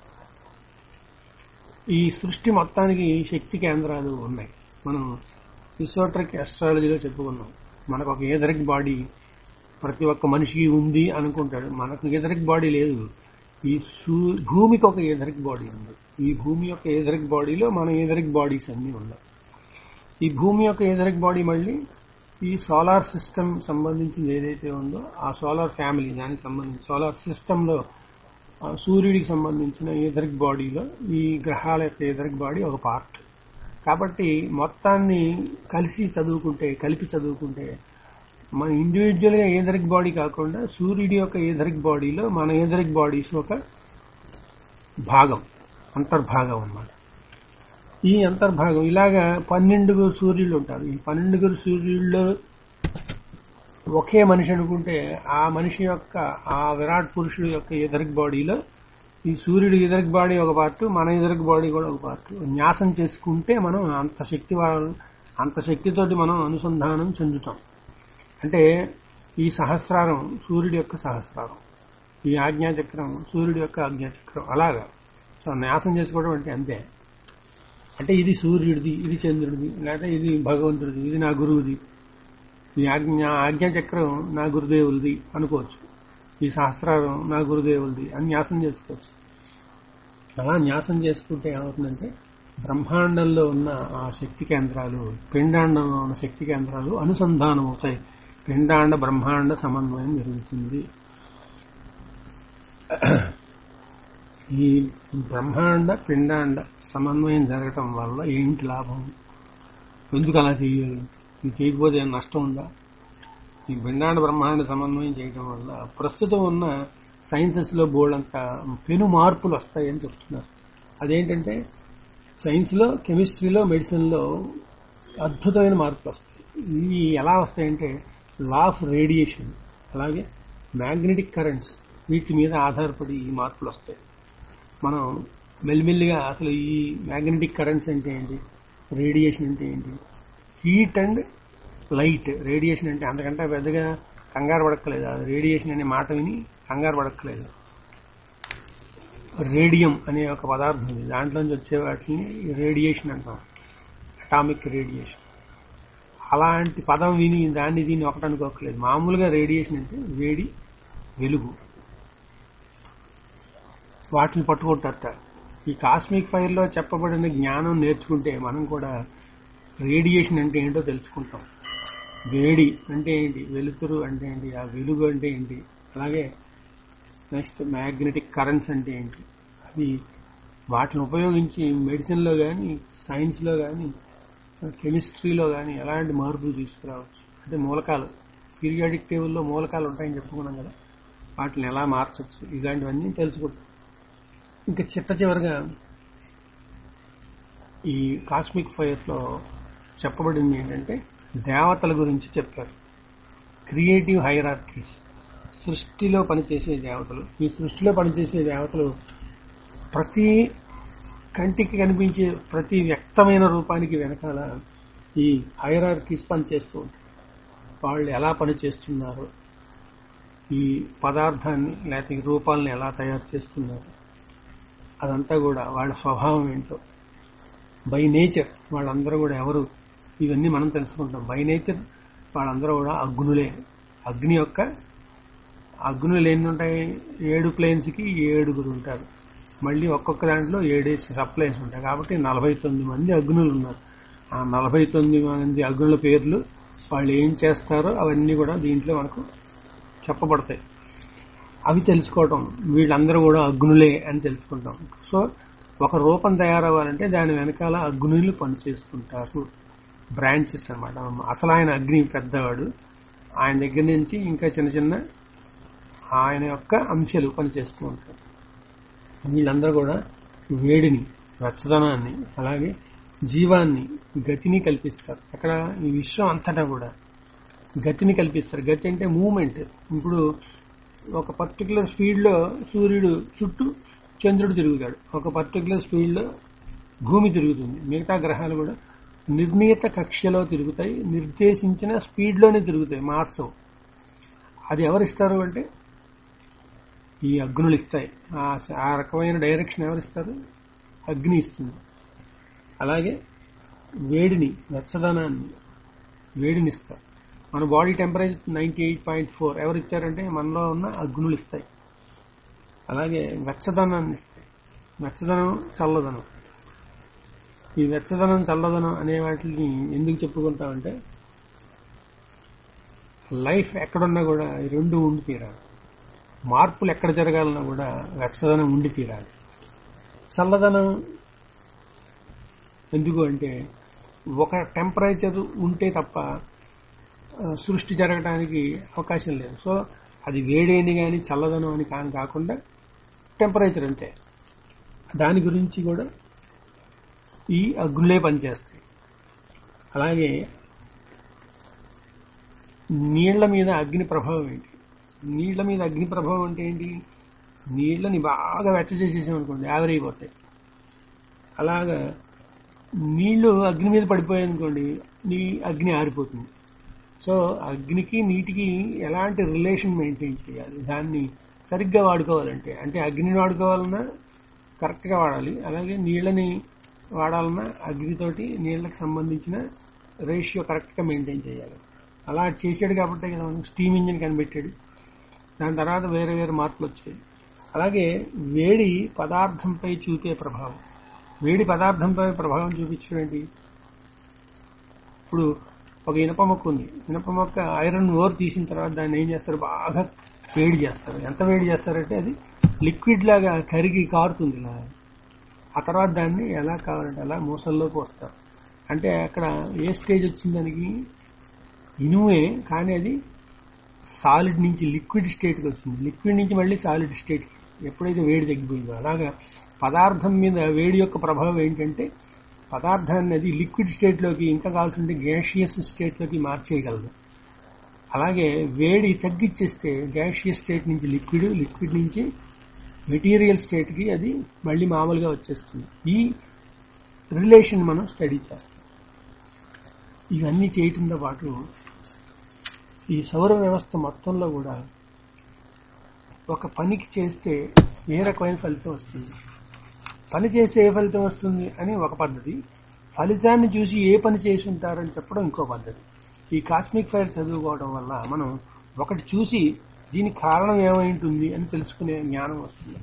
ఈ సృష్టి మొత్తానికి శక్తి కేంద్రాలు ఉన్నాయి మనం ఇసోట్రిక్ ఎస్ట్రాలజీలో చెప్పుకున్నాం మనకు ఒక ఏదరిక్ బాడీ ప్రతి ఒక్క మనిషికి ఉంది అనుకుంటాడు మనకు ఏదరిక్ బాడీ లేదు ఈ సూ- భూమికి ఒక ఏదరిక్ బాడీ ఉంది ఈ భూమి యొక్క ఏదరిక్ బాడీలో మన ఏదరిక్ బాడీస్ అన్ని ఉన్నాయి ఈ భూమి యొక్క ఏదరిక్ బాడీ మళ్ళీ ఈ సోలార్ సిస్టమ్ సంబంధించింది ఏదైతే ఉందో ఆ సోలార్ ఫ్యామిలీ దానికి సంబంధించి సోలార్ సిస్టంలో ఆ సూర్యుడికి సంబంధించిన ఏదరిక్ బాడీలో ఈ గ్రహాల యొక్క ఏదరిక్ బాడీ ఒక పార్ట్ కాబట్టి మొత్తాన్ని కలిసి చదువుకుంటే కలిపి చదువుకుంటే మన ఇండివిజువల్ గా ఏదరిక్ బాడీ కాకుండా సూర్యుడి యొక్క ఏదరిక్ బాడీలో మన ఏదరిక్ బాడీస్ ఒక భాగం అంతర్భాగం అన్నమాట ఈ అంతర్భాగం ఇలాగా పన్నెండుగురు సూర్యులు ఉంటారు ఈ పన్నెండుగురు సూర్యుల్లో ఒకే మనిషి అనుకుంటే ఆ మనిషి యొక్క ఆ విరాట్ పురుషుడు యొక్క ఎదరిక్ బాడీలో ఈ సూర్యుడు ఎదరిక్ బాడీ ఒక పార్ట్ మన ఎదరిక్ బాడీ కూడా ఒక పార్ట్ న్యాసం చేసుకుంటే మనం అంత శక్తి వా- అంత శక్తితోటి మనం అనుసంధానం చెందుతాం అంటే ఈ సహస్రారం సూర్యుడి యొక్క సహస్రారం ఈ ఆజ్ఞాచక్రం సూర్యుడి యొక్క ఆజ్ఞాచక్రం అలాగా సో న్యాసం చేసుకోవడం అంటే అంతే అంటే ఇది సూర్యుడిది ఇది చంద్రుడిది లేకపోతే ఇది భగవంతుడిది ఇది నా గురువుది ఈ ఆజ్ఞ ఆజ్ఞాచక్రం నా గురుదేవులది అనుకోవచ్చు ఈ శాస్త్రారం నా గురుదేవులది అని న్యాసం చేసుకోవచ్చు అలా న్యాసం చేసుకుంటే ఏమవుతుందంటే బ్రహ్మాండంలో ఉన్న ఆ శక్తి కేంద్రాలు పిండాండంలో ఉన్న శక్తి కేంద్రాలు అనుసంధానం అవుతాయి పిండాండ బ్రహ్మాండ సమన్వయం జరుగుతుంది ఈ బ్రహ్మాండ పిండాండ సమన్వయం జరగటం వల్ల ఏంటి లాభం ఎందుకు అలా చేయాలి ఇది చేయకపోతే ఏం నష్టం ఉందా ఈ పిండాండ బ్రహ్మాండ సమన్వయం చేయడం వల్ల ప్రస్తుతం ఉన్న సైన్సెస్ లో బోర్డంత పెను మార్పులు వస్తాయని చెప్తున్నారు అదేంటంటే సైన్స్ లో కెమిస్ట్రీలో మెడిసిన్ లో అద్భుతమైన మార్పులు వస్తాయి ఇవి ఎలా వస్తాయంటే లా ఆఫ్ రేడియేషన్ అలాగే మ్యాగ్నెటిక్ కరెంట్స్ వీటి మీద ఆధారపడి ఈ మార్పులు వస్తాయి మనం మెల్లిమెల్లిగా అసలు ఈ మ్యాగ్నెటిక్ కరెంట్స్ అంటే ఏంటి రేడియేషన్ అంటే ఏంటి హీట్ అండ్ లైట్ రేడియేషన్ అంటే అంతకంటే పెద్దగా కంగారు పడక్కలేదు అది రేడియేషన్ అనే మాట విని కంగారు పడక్కలేదు రేడియం అనే ఒక పదార్థం ఉంది దాంట్లోంచి వచ్చే వాటిని రేడియేషన్ అంటాం అటామిక్ రేడియేషన్ అలాంటి పదం విని దాన్ని దీన్ని ఒకటి అనుకోకలేదు మామూలుగా రేడియేషన్ అంటే వేడి వెలుగు వాటిని పట్టుకుంటారట ఈ కాస్మిక్ ఫైర్ లో చెప్పబడిన జ్ఞానం నేర్చుకుంటే మనం కూడా రేడియేషన్ అంటే ఏంటో తెలుసుకుంటాం వేడి అంటే ఏంటి వెలుతురు అంటే ఏంటి ఆ వెలుగు అంటే ఏంటి అలాగే నెక్స్ట్ మ్యాగ్నెటిక్ కరెంట్స్ అంటే ఏంటి అవి వాటిని ఉపయోగించి మెడిసిన్లో కానీ సైన్స్లో కానీ కెమిస్ట్రీలో కానీ ఎలాంటి మార్పులు తీసుకురావచ్చు అంటే మూలకాలు పీరియాడిక్ టేబుల్లో మూలకాలు ఉంటాయని చెప్పుకున్నాం కదా వాటిని ఎలా మార్చచ్చు ఇలాంటివన్నీ తెలుసుకుంటాం ఇంకా చిట్ట చివరిగా ఈ కాస్మిక్ ఫైర్లో చెప్పబడింది ఏంటంటే దేవతల గురించి చెప్పారు క్రియేటివ్ హైరార్కీస్ సృష్టిలో పనిచేసే దేవతలు ఈ సృష్టిలో పనిచేసే దేవతలు ప్రతి కంటికి కనిపించే ప్రతి వ్యక్తమైన రూపానికి వెనకాల ఈ హైరార్కీస్ పనిచేస్తూ ఉంటాయి వాళ్ళు ఎలా పనిచేస్తున్నారు ఈ పదార్థాన్ని లేకపోతే ఈ రూపాలని ఎలా తయారు చేస్తున్నారు అదంతా కూడా వాళ్ళ స్వభావం ఏంటో బై నేచర్ వాళ్ళందరూ కూడా ఎవరు ఇవన్నీ మనం తెలుసుకుంటాం బై నేచర్ వాళ్ళందరూ కూడా అగ్నులే అగ్ని యొక్క అగ్నులు ఎన్ని ఉంటాయి ఏడు ప్లేన్స్ కి ఏడుగురు ఉంటారు మళ్ళీ ఒక్కొక్క దాంట్లో ఏడేసి సప్లైన్స్ ఉంటాయి కాబట్టి నలభై తొమ్మిది మంది అగ్నులు ఉన్నారు ఆ నలభై తొమ్మిది మంది అగ్నుల పేర్లు వాళ్ళు ఏం చేస్తారో అవన్నీ కూడా దీంట్లో మనకు చెప్పబడతాయి అవి తెలుసుకోవటం వీళ్ళందరూ కూడా అగ్నులే అని తెలుసుకుంటాం సో ఒక రూపం తయారవ్వాలంటే దాని వెనకాల అగ్నులు పనిచేస్తుంటారు బ్రాంచెస్ అన్నమాట అసలు ఆయన అగ్ని పెద్దవాడు ఆయన దగ్గర నుంచి ఇంకా చిన్న చిన్న ఆయన యొక్క అంశాలు పనిచేస్తూ ఉంటారు వీళ్ళందరూ కూడా వేడిని వెచ్చదనాన్ని అలాగే జీవాన్ని గతిని కల్పిస్తారు అక్కడ ఈ విశ్వం అంతటా కూడా గతిని కల్పిస్తారు గతి అంటే మూమెంట్ ఇప్పుడు ఒక పర్టికులర్ స్పీడ్ లో సూర్యుడు చుట్టూ చంద్రుడు తిరుగుతాడు ఒక పర్టికులర్ స్పీడ్ లో భూమి తిరుగుతుంది మిగతా గ్రహాలు కూడా నిర్ణీత కక్షలో తిరుగుతాయి నిర్దేశించిన స్పీడ్ లోనే తిరుగుతాయి మార్చవు అది ఎవరిస్తారు అంటే ఈ అగ్నులు ఇస్తాయి ఆ- ఆ రకమైన డైరెక్షన్ ఎవరిస్తారు అగ్ని ఇస్తుంది అలాగే వేడిని వెచ్చదనాన్ని వేడిని ఇస్తారు మన body temperature ninety eight point four ఎవరు ఇచ్చారంటే మనలో ఉన్న అగ్నులు ఇస్తాయి అలాగే వెచ్చదనాన్ని ఇస్తాయి వెచ్చదనం చల్లదనం ఈ వెచ్చదనం చల్లదనం అనే వాటిని ఎందుకు చెప్పుకుంటామంటే లైఫ్ ఎక్కడున్నా కూడా ఈ రెండు ఉండి తీరాలి మార్పులు ఎక్కడ జరగాలన్నా కూడా వెచ్చదనం ఉండి తీరాలి చల్లదనం ఎందుకు అంటే ఒక టెంపరేచర్ ఉంటే తప్ప ఆ, సృష్టి జరగడానికి అవకాశం లేదు సో అది వేడేని కానీ చల్లదనం అని కానీ కాకుండా టెంపరేచర్ అంతే దాని గురించి కూడా ఈ అగ్నులే పనిచేస్తాయి అలాగే నీళ్ల మీద అగ్ని ప్రభావం ఏంటి నీళ్ల మీద అగ్ని ప్రభావం అంటే ఏంటి నీళ్ళని బాగా వెచ్చ చేసేసామనుకోండి ఆవిరైపోతాయి అలాగా నీళ్లు అగ్ని మీద పడిపోయాయి అనుకోండి నీ అగ్ని ఆరిపోతుంది సో అగ్నికి నీటికి ఎలాంటి రిలేషన్ మెయింటైన్ చేయాలి దాన్ని సరిగ్గా వాడుకోవాలంటే అంటే అగ్నిని వాడుకోవాలన్నా కరెక్ట్గా వాడాలి అలాగే నీళ్ళని వాడాలన్నా అగ్నితోటి నీళ్ళకి సంబంధించిన రేషియో కరెక్ట్గా మెయింటైన్ చేయాలి అలా చేసాడు కాబట్టి కదా మనకు స్టీమ్ ఇంజిన్ కనిపెట్టాడు దాని తర్వాత వేరే వేరే మార్పులు వచ్చాయి అలాగే వేడి పదార్థంపై చూపే ప్రభావం వేడి పదార్థంపై ప్రభావం చూపించడం ఏంటి ఇప్పుడు ఒక ఇనప మొక్క ఉంది ఇనప మొక్క ఐరన్ ఓర్ తీసిన తర్వాత దాన్ని ఏం చేస్తారు బాగా వేడి చేస్తారు ఎంత వేడి చేస్తారంటే అది లిక్విడ్ లాగా కరిగి కారుతుంది ఇలా ఆ తర్వాత దాన్ని ఎలా కావాలంటే అలా మూసల్లోకి వస్తారు అంటే అక్కడ ఏ స్టేజ్ వచ్చింది దానికి ఇనుమే కానీ అది సాలిడ్ నుంచి లిక్విడ్ స్టేట్కి వచ్చింది లిక్విడ్ నుంచి మళ్ళీ సాలిడ్ స్టేట్కి ఎప్పుడైతే వేడి తగ్గిపోయిందో అలాగా పదార్థం మీద వేడి యొక్క ప్రభావం ఏంటంటే పదార్థాన్ని అది లిక్విడ్ స్టేట్లోకి ఇంకా కావాల్సింటే గ్యాషియస్ స్టేట్లోకి మార్చేయగలదు అలాగే వేడి తగ్గించేస్తే గ్యాషియస్ స్టేట్ నుంచి లిక్విడ్ లిక్విడ్ నుంచి మెటీరియల్ స్టేట్కి అది మళ్ళీ మామూలుగా వచ్చేస్తుంది ఈ రిలేషన్ మనం స్టడీ చేస్తాం ఇవన్నీ చేయటంతో పాటు ఈ సౌర వ్యవస్థ మొత్తంలో కూడా ఒక పనికి చేస్తే ఏ రకమైన ఫలితం వస్తుంది పని చేస్తే ఏ ఫలితం వస్తుంది అని ఒక పద్ధతి ఫలితాన్ని చూసి ఏ పని చేసి ఉంటారని చెప్పడం ఇంకో పద్ధతి ఈ కాస్మిక్ ఫైర్ చదువుకోవడం వల్ల మనం ఒకటి చూసి దీనికి కారణం ఏమై ఉంటుంది అని తెలుసుకునే జ్ఞానం వస్తుంది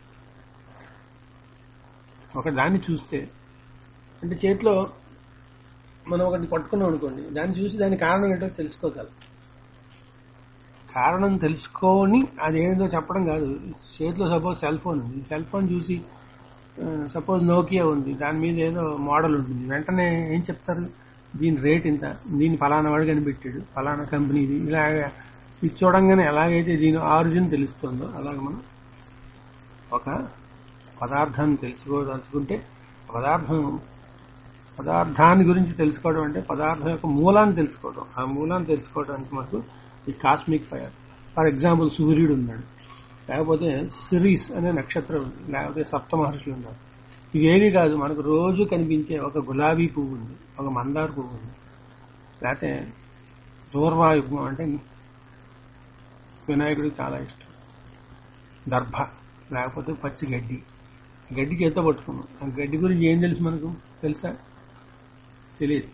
ఒక దాన్ని చూస్తే అంటే చేతిలో మనం ఒకటి పట్టుకున్నాం అనుకోండి దాన్ని చూసి దాని కారణం ఏంటో తెలుసుకోగలం కారణం తెలుసుకొని అదేంటో చెప్పడం కాదు చేతిలో సపోజ్ సెల్ ఫోన్ ఉంది సెల్ ఫోన్ చూసి సపోజ్ నోకియా ఉంది దాని మీద ఏదో మోడల్ ఉంటుంది వెంటనే ఏం చెప్తారు దీని రేట్ ఇంత దీని ఫలానా వాడు కనిపెట్టాడు ఫలానా కంపెనీది ఇలాగ ఇది చూడంగానే ఎలాగైతే దీని ఆరిజిన్ తెలుస్తుందో అలాగే మనం ఒక పదార్థాన్ని తెలుసుకోదలుచుకుంటే పదార్థం పదార్థాన్ని గురించి తెలుసుకోవడం అంటే పదార్థం యొక్క మూలాన్ని తెలుసుకోవడం ఆ మూలాన్ని తెలుసుకోవడానికి మనకు ఈ కాస్మిక్ ఫైర్ ఫర్ ఎగ్జాంపుల్ సూర్యుడు ఉన్నాడు లేకపోతే సిరీస్ అనే నక్షత్రం ఉంది లేకపోతే సప్త మహర్షులు ఉన్నారు ఇవేవి కాదు మనకు రోజు కనిపించే ఒక గులాబీ పువ్వు ఉంది ఒక మందార పువ్వు ఉంది లేకపోతే దూర్వాయుగం అంటే వినాయకుడికి చాలా ఇష్టం దర్భ లేకపోతే పచ్చి గడ్డి గడ్డి చేత పట్టుకున్నాం ఆ గడ్డి గురించి ఏం తెలుసు మనకు తెలుసా తెలియదు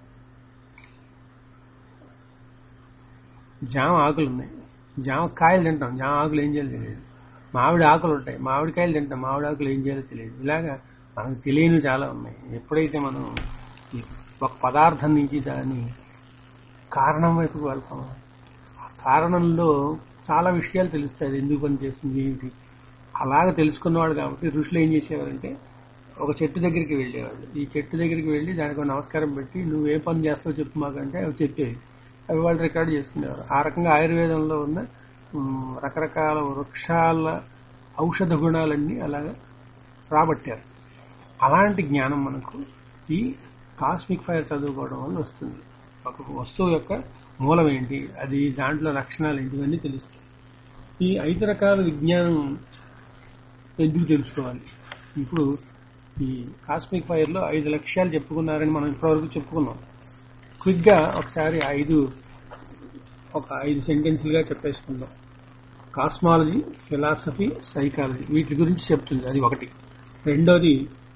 జామ ఆకులు ఉన్నాయి జామ కాయలు తింటాం జామ ఆకులు ఏం చేయాలో తెలియదు మామిడి ఆకులు ఉంటాయి మామిడి కాయలు తింటాం మామిడి ఆకులు ఏం చేయాలో తెలియదు ఇలాగా మనకు తెలియనివి చాలా ఉన్నాయి ఎప్పుడైతే మనం ఈ ఒక పదార్థం నుంచి దాని కారణం వైపుకు వెళ్తామో ఆ కారణంలో చాలా విషయాలు తెలుస్తాయి అది ఎందుకు పని చేస్తుంది ఏమిటి అలాగ తెలుసుకున్నవాడు కాబట్టి ఋషులు ఏం చేసేవారంటే ఒక చెట్టు దగ్గరికి వెళ్ళేవాళ్ళు ఈ చెట్టు దగ్గరికి వెళ్ళి దానికి ఒక నమస్కారం పెట్టి నువ్వు ఏ పని చేస్తావో చెప్పు మాకంటే అవి చెప్పేవి అవి వాళ్ళు రికార్డు చేసుకునేవారు ఆ రకంగా ఆయుర్వేదంలో ఉన్న ఉమ్, రకరకాల వృక్షాల ఔషధ గుణాలన్నీ అలాగా రాబట్టారు అలాంటి జ్ఞానం మనకు ఈ కాస్మిక్ ఫైర్ చదువుకోవడం వల్ల వస్తుంది ఒక వస్తువు యొక్క మూలం ఏంటి అది దాంట్లో లక్షణాలు ఏంటి ఇవన్నీ తెలుస్తాయి ఈ ఐదు రకాల విజ్ఞానం ఎందుకు తెలుసుకోవాలి ఇప్పుడు ఈ కాస్మిక్ ఫైర్ లో ఐదు లక్ష్యాలు చెప్పుకున్నారని మనం ఇప్పటివరకు చెప్పుకున్నాం క్విక్ గా ఒకసారి ఐదు ఒక ఐదు సెంటెన్స్లుగా చెప్పేసుకుందాం కాస్మాలజీ ఫిలాసఫీ సైకాలజీ వీటి గురించి చెప్తుంది అది ఒకటి రెండోది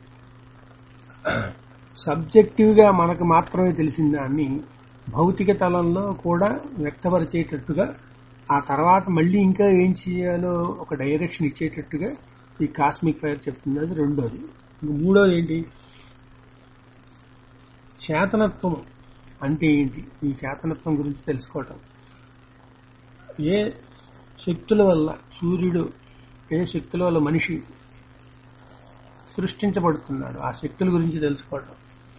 సబ్జెక్టివ్ గా మనకు మాత్రమే తెలిసిన దాన్ని భౌతిక తలంలో కూడా వ్యక్తపరిచేటట్టుగా ఆ తర్వాత మళ్ళీ ఇంకా ఏం చేయాలో ఒక డైరెక్షన్ ఇచ్చేటట్టుగా ఈ కాస్మిక్ ఫైర్ చెప్తుంది అది రెండోది ఇంక మూడోది ఏంటి చేతనత్వం అంటే ఏంటి ఈ చేతనత్వం గురించి తెలుసుకోవటం ఏ శక్తుల వల్ల సూర్యుడు ఏ శక్తుల వల్ల మనిషి సృష్టించబడుతున్నాడు ఆ శక్తుల గురించి తెలుసుకోవటం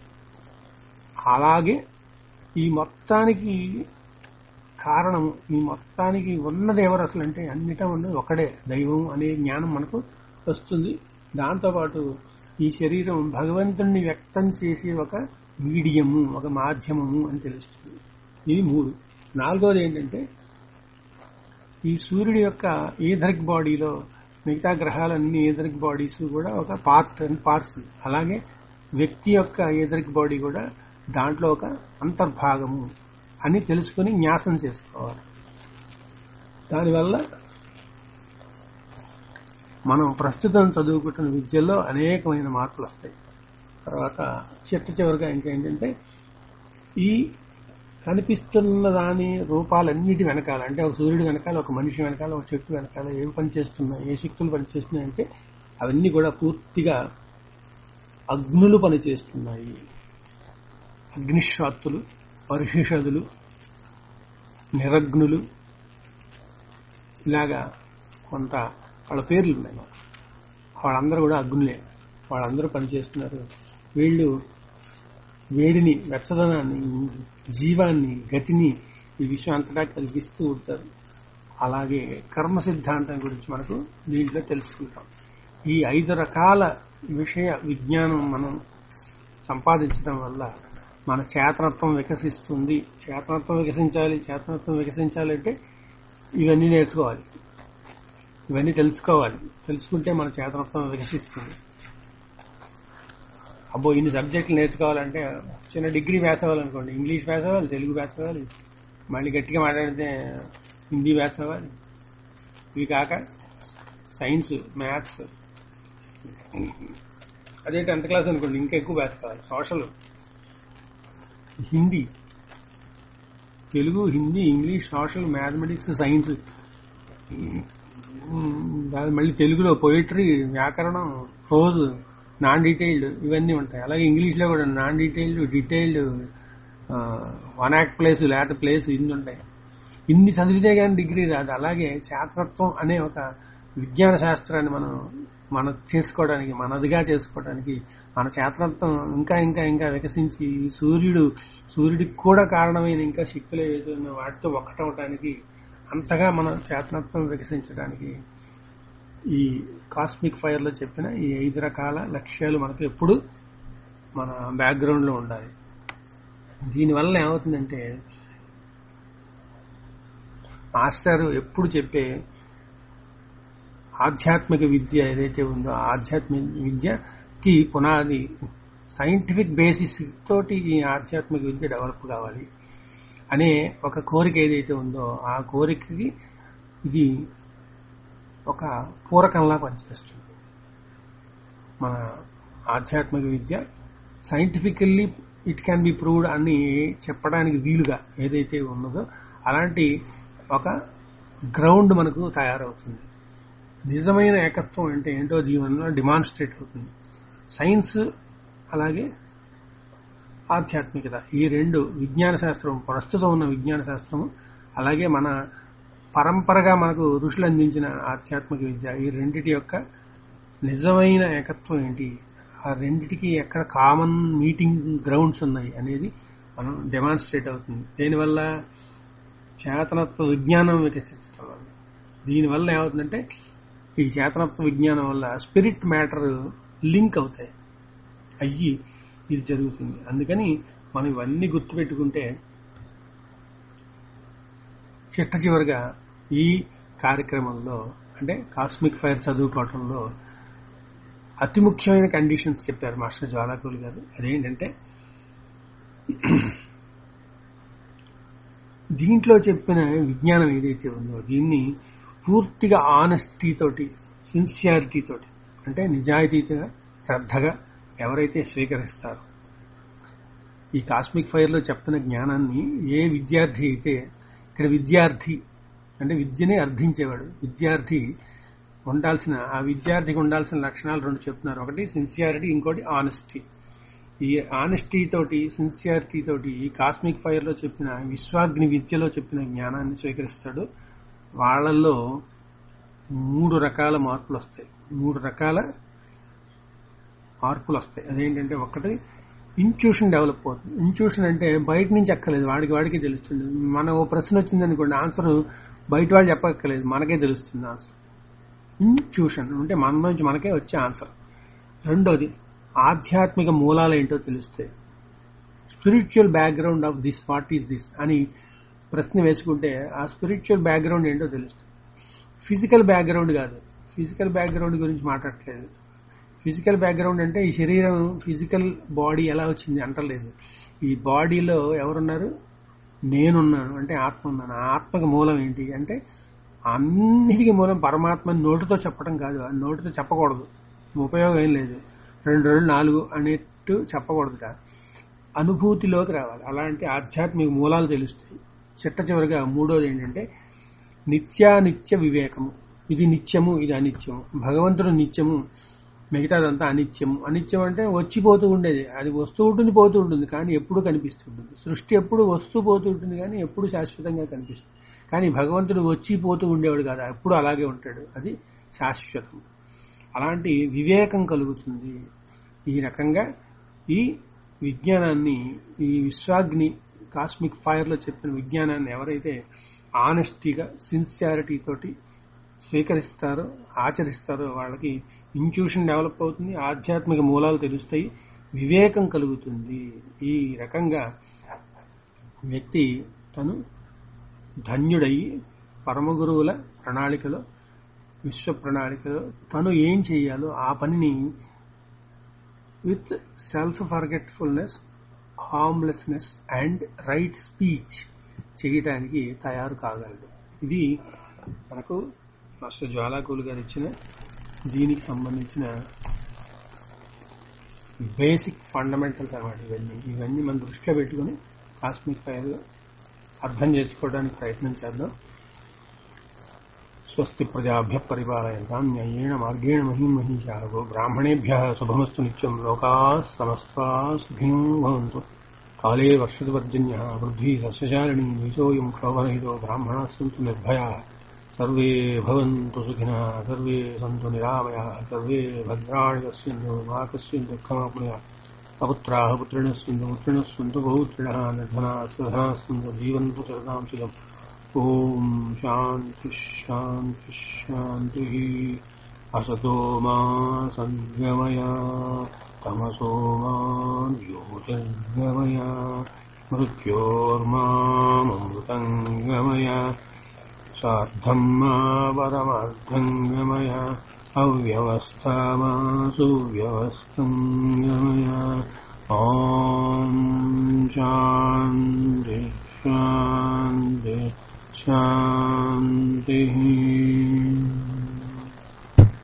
అలాగే ఈ మొత్తానికి కారణము ఈ మొత్తానికి ఉన్నది ఎవరు అసలు అంటే అన్నిటా ఉన్నది ఒకడే దైవం అనే జ్ఞానం మనకు వస్తుంది దాంతోపాటు ఈ శరీరం భగవంతుణ్ణి వ్యక్తం చేసే ఒక మీడియము ఒక మాధ్యమము అని తెలుస్తుంది ఇది మూడు నాలుగోది ఏంటంటే ఈ సూర్యుడి యొక్క ఈథరిక్ బాడీలో మిగతా గ్రహాలన్నీ ఈథరిక్ బాడీస్ కూడా ఒక పార్ట్ అండ్ పార్ట్స్ అలాగే వ్యక్తి యొక్క ఈథరిక్ బాడీ కూడా దాంట్లో ఒక అంతర్భాగము అని తెలుసుకుని న్యాసం చేసుకోవాలి దానివల్ల మనం ప్రస్తుతం చదువుకుంటున్న విద్యల్లో అనేకమైన మార్పులు వస్తాయి తర్వాత చిట్ట చివరిగా ఇంకేంటంటే ఈ కనిపిస్తున్న దాని రూపాలన్నిటి వెనకాల అంటే ఒక సూర్యుడి వెనకాల ఒక మనిషి వెనకాల ఒక చెట్టు వెనకాల ఏం పనిచేస్తున్నాయి ఏ శక్తులు పనిచేస్తున్నాయి అంటే అవన్నీ కూడా పూర్తిగా అగ్నులు పనిచేస్తున్నాయి అగ్నిశ్వాత్తులు పరిషదులు నిరగ్నులు ఇలాగా కొంత వాళ్ళ పేర్లు ఉన్నాయి మాకు వాళ్ళందరూ కూడా అగ్నులే వాళ్ళందరూ పనిచేస్తున్నారు వీళ్ళు వేడిని వెచ్చదనాన్ని జీవాన్ని గతిని ఈ విశ్వం అంతటా కల్పిస్తూ ఉంటారు అలాగే కర్మ సిద్ధాంతం గురించి మనకు దీంట్లో తెలుసుకుంటాం ఈ ఐదు రకాల విషయ విజ్ఞానం మనం సంపాదించడం వల్ల మన చేతనత్వం వికసిస్తుంది చేతనత్వం వికసించాలి చేతనత్వం వికసించాలంటే ఇవన్నీ నేర్చుకోవాలి ఇవన్నీ తెలుసుకోవాలి తెలుసుకుంటే మన చేతనత్వం వికసిస్తుంది అబ్బో ఇన్ని సబ్జెక్టులు నేర్చుకోవాలంటే చిన్న డిగ్రీ వేసవాలనుకోండి ఇంగ్లీష్ వేసవాలి తెలుగు వేసవాలి మళ్ళీ గట్టిగా మాట్లాడితే హిందీ వేసవాలి ఇవి కాక సైన్స్ మ్యాథ్స్ అదే టెన్త్ క్లాస్ అనుకోండి ఇంకా ఎక్కువ వేసుకోవాలి social Hindi Telugu Hindi English social mathematics science దాని మళ్ళీ తెలుగులో పొయిటరీ వ్యాకరణం ప్రోజ్ నాన్ డీటెయిల్డ్ ఇవన్నీ ఉంటాయి అలాగే ఇంగ్లీష్లో కూడా non detailed detailed one act plays లేకపోతే ప్లేస్ ఇన్ని ఉంటాయి ఇన్ని చదివితే కానీ డిగ్రీ రాదు అలాగే శాస్త్రత్వం అనే ఒక విజ్ఞాన శాస్త్రాన్ని మనం మన చేసుకోవడానికి మనదిగా చేసుకోవడానికి మన చేతనత్వం ఇంకా ఇంకా ఇంకా వికసించి సూర్యుడు సూర్యుడికి కూడా కారణమైన ఇంకా శక్తులు ఏవైతే ఉన్నాయో వాటితో ఒక్కటవటానికి అంతగా మన చేతనత్వం వికసించడానికి ఈ కాస్మిక్ ఫైర్ లో చెప్పిన ఈ ఐదు రకాల లక్ష్యాలు మనకు ఎప్పుడు మన బ్యాక్గ్రౌండ్ లో ఉండాలి దీనివల్ల ఏమవుతుందంటే మాస్టర్ ఎప్పుడు చెప్పే ఆధ్యాత్మిక విద్య ఏదైతే ఉందో ఆ ఆధ్యాత్మిక విద్యకి పునాది సైంటిఫిక్ బేసిస్ తోటి ఈ ఆధ్యాత్మిక విద్య డెవలప్ కావాలి అనే ఒక కోరిక ఏదైతే ఉందో ఆ కోరికకి ఇది ఒక పూరకంలా పనిచేస్తుంది మన ఆధ్యాత్మిక విద్య scientifically it can be proved అని చెప్పడానికి వీలుగా ఏదైతే ఉన్నదో అలాంటి ఒక గ్రౌండ్ మనకు తయారవుతుంది నిజమైన ఏకత్వం అంటే ఏంటో దీనివల్ల డిమాన్స్ట్రేట్ అవుతుంది సైన్స్ అలాగే ఆధ్యాత్మికత ఈ రెండు విజ్ఞాన శాస్త్రం ప్రస్తుతం ఉన్న విజ్ఞాన శాస్త్రము అలాగే మన పరంపరగా మనకు ఋషులు అందించిన ఆధ్యాత్మిక విద్య ఈ రెండిటి యొక్క నిజమైన ఏకత్వం ఏంటి ఆ రెండిటికి ఎక్కడ కామన్ మీటింగ్ గ్రౌండ్స్ ఉన్నాయి అనేది మనం డెమాన్స్ట్రేట్ అవుతుంది దీనివల్ల చేతనత్వ విజ్ఞానం వికసించడం వల్ల దీనివల్ల ఏమవుతుందంటే ఈ చేతనత్వ విజ్ఞానం వల్ల స్పిరిట్ మ్యాటర్ లింక్ అవుతాయి అయ్యి ఇది జరుగుతుంది అందుకని మనం ఇవన్నీ గుర్తుపెట్టుకుంటే చిట్ట చివరిగా ఈ కార్యక్రమంలో అంటే కాస్మిక్ ఫైర్ చదువుకోవటంలో అతి ముఖ్యమైన కండిషన్స్ చెప్పారు మాస్టర్ జ్వాలాకులు గారు అదేంటంటే దీంట్లో చెప్పిన విజ్ఞానం ఏదైతే ఉందో దీన్ని పూర్తిగా ఆనెస్టీ తోటి సిన్సియారిటీ తోటి అంటే నిజాయితీగా శ్రద్ధగా ఎవరైతే స్వీకరిస్తారో ఈ కాస్మిక్ ఫైర్ లో చెప్పిన జ్ఞానాన్ని ఏ విద్యార్థి అయితే ఇక్కడ విద్యార్థి అంటే విద్యనే అర్థించేవాడు విద్యార్థి ఉండాల్సిన ఆ విద్యార్థికి ఉండాల్సిన లక్షణాలు రెండు చెప్తున్నారు ఒకటి సిన్సియారిటీ ఇంకోటి ఆనెస్టీ ఈ ఆనెస్టీ తోటి సిన్సియారిటీ తోటి ఈ కాస్మిక్ ఫైర్ లో చెప్పిన విశ్వాగ్ని విద్యలో చెప్పిన జ్ఞానాన్ని స్వీకరిస్తాడు వాళ్ళల్లో మూడు రకాల మార్పులు వస్తాయి మూడు రకాల మార్పులు వస్తాయి అదేంటంటే ఒకటి ఇంట్యూషన్ డెవలప్ అవుతుంది ఇంట్యూషన్ అంటే బయట నుంచి ఎక్కలేదు వాడికి వాడికి తెలుస్తుంది మన ఓ ప్రశ్న వచ్చింది అనుకోండి ఆన్సర్ బయట వాళ్ళు చెప్పక్కర్లేదు మనకే తెలుస్తుంది ఆన్సర్ ఇంట్యూషన్ అంటే మన నుంచి మనకే వచ్చే ఆన్సర్ రెండోది ఆధ్యాత్మిక మూలాలు ఏంటో తెలుస్తాయి spiritual background of this what is this అని ప్రశ్న వేసుకుంటే ఆ స్పిరిచువల్ బ్యాక్గ్రౌండ్ ఏంటో తెలుస్తుంది ఫిజికల్ బ్యాక్గ్రౌండ్ కాదు ఫిజికల్ బ్యాక్గ్రౌండ్ గురించి మాట్లాడట్లేదు ఫిజికల్ బ్యాక్గ్రౌండ్ అంటే ఈ శరీరం ఫిజికల్ బాడీ ఎలా వచ్చింది అంటలేదు ఈ బాడీలో ఎవరున్నారు నేనున్నాను అంటే ఆత్మ ఉన్నాను ఆ ఆత్మకి మూలం ఏంటి అంటే అన్నిటికీ మూలం పరమాత్మని నోటితో చెప్పడం కాదు ఆ నోటితో చెప్పకూడదు ఉపయోగం ఏం లేదు రెండు రెండు నాలుగు అనేట్టు చెప్పకూడదు అనుభూతిలోకి రావాలి అలాంటి ఆధ్యాత్మిక మూలాలు తెలుస్తాయి చిట్ట చివరిగా మూడోది ఏంటంటే నిత్యానిత్య వివేకము ఇది నిత్యము ఇది అనిత్యము భగవంతుడు నిత్యము మిగతాదంతా అనిత్యము అనిత్యం అంటే వచ్చిపోతూ ఉండేది అది వస్తూ ఉంటుంది పోతూ ఉంటుంది కానీ ఎప్పుడు కనిపిస్తూ ఉంటుంది సృష్టి ఎప్పుడు వస్తూ పోతూ ఉంటుంది కానీ ఎప్పుడు శాశ్వతంగా కనిపిస్తుంది కానీ భగవంతుడు వచ్చి పోతూ ఉండేవాడు కాదు ఎప్పుడు అలాగే ఉంటాడు అది శాశ్వతం అలాంటి వివేకం కలుగుతుంది ఈ రకంగా ఈ విజ్ఞానాన్ని ఈ విశ్వాగ్ని కాస్మిక్ ఫైర్ లో చెప్పిన విజ్ఞానాన్ని ఎవరైతే ఆనెస్టీగా సిన్సియారిటీ తోటి స్వీకరిస్తారో ఆచరిస్తారో వాళ్ళకి ఇంట్యూషన్ డెవలప్ అవుతుంది ఆధ్యాత్మిక మూలాలు తెలుస్తాయి వివేకం కలుగుతుంది ఈ రకంగా వ్యక్తి తను ధన్యుడయి పరమగురువుల ప్రణాళికలో విశ్వ ప్రణాళికలో తను ఏం చేయాలో ఆ పనిని with self forgetfulness harmlessness and right speech చేయటానికి తయారు కాగలడు ఇది మనకు మాస్టర్ జ్వాలాకూలు గారు ఇచ్చిన దీనికి సంబంధించిన బేసిక్ ఫండమెంటల్స్ అన్నమాట ఇవన్నీ ఇవన్నీ మనం దృష్టిలో పెట్టుకుని కాస్మిక్ ఫైర్ అర్థం చేసుకోవడానికి ప్రయత్నం చేద్దాం స్వస్తి ప్రజాభ్య పరిపాలయంతాం న్యాయేణ మార్గేణ మహిం మహిషాగో బ్రాహ్మణేభ్య శుభమస్తు నిత్యం లోకా సమస్తా సుఖినో భవంతు కాలే వర్షతు పర్జన్య వృద్ధి సస్యశాలిని విశోయం క్షోభరహితో బ్రాహ్మణా సంతు నిర్భయా సర్వే భవంతు సుఖినः సర్వే సంతు నిరామయः సర్వే భద్రాణి పశ్యంతు మా కశ్చిన్ దుఃఖమాప్నుయాత్ అపుత్రాः పుత్రిणः सन्तु पुत्रिणः सन्तु बहुत्रिणः निर्धनाः स्वधनाः सन्तु जीवन्तु चरतां सुखम् ॐ शान्ति शान्ति शान्तिः असतो मा सद्गमय तमसो मा ज्योतिर्गमय मृत्योर्मामृतङ्गमय सार्धम् मा परमार्थम् गमय अव्यवस्था मा सुव्यवस्थम् गमय ॐ शान्ति शान्ति शान्तिः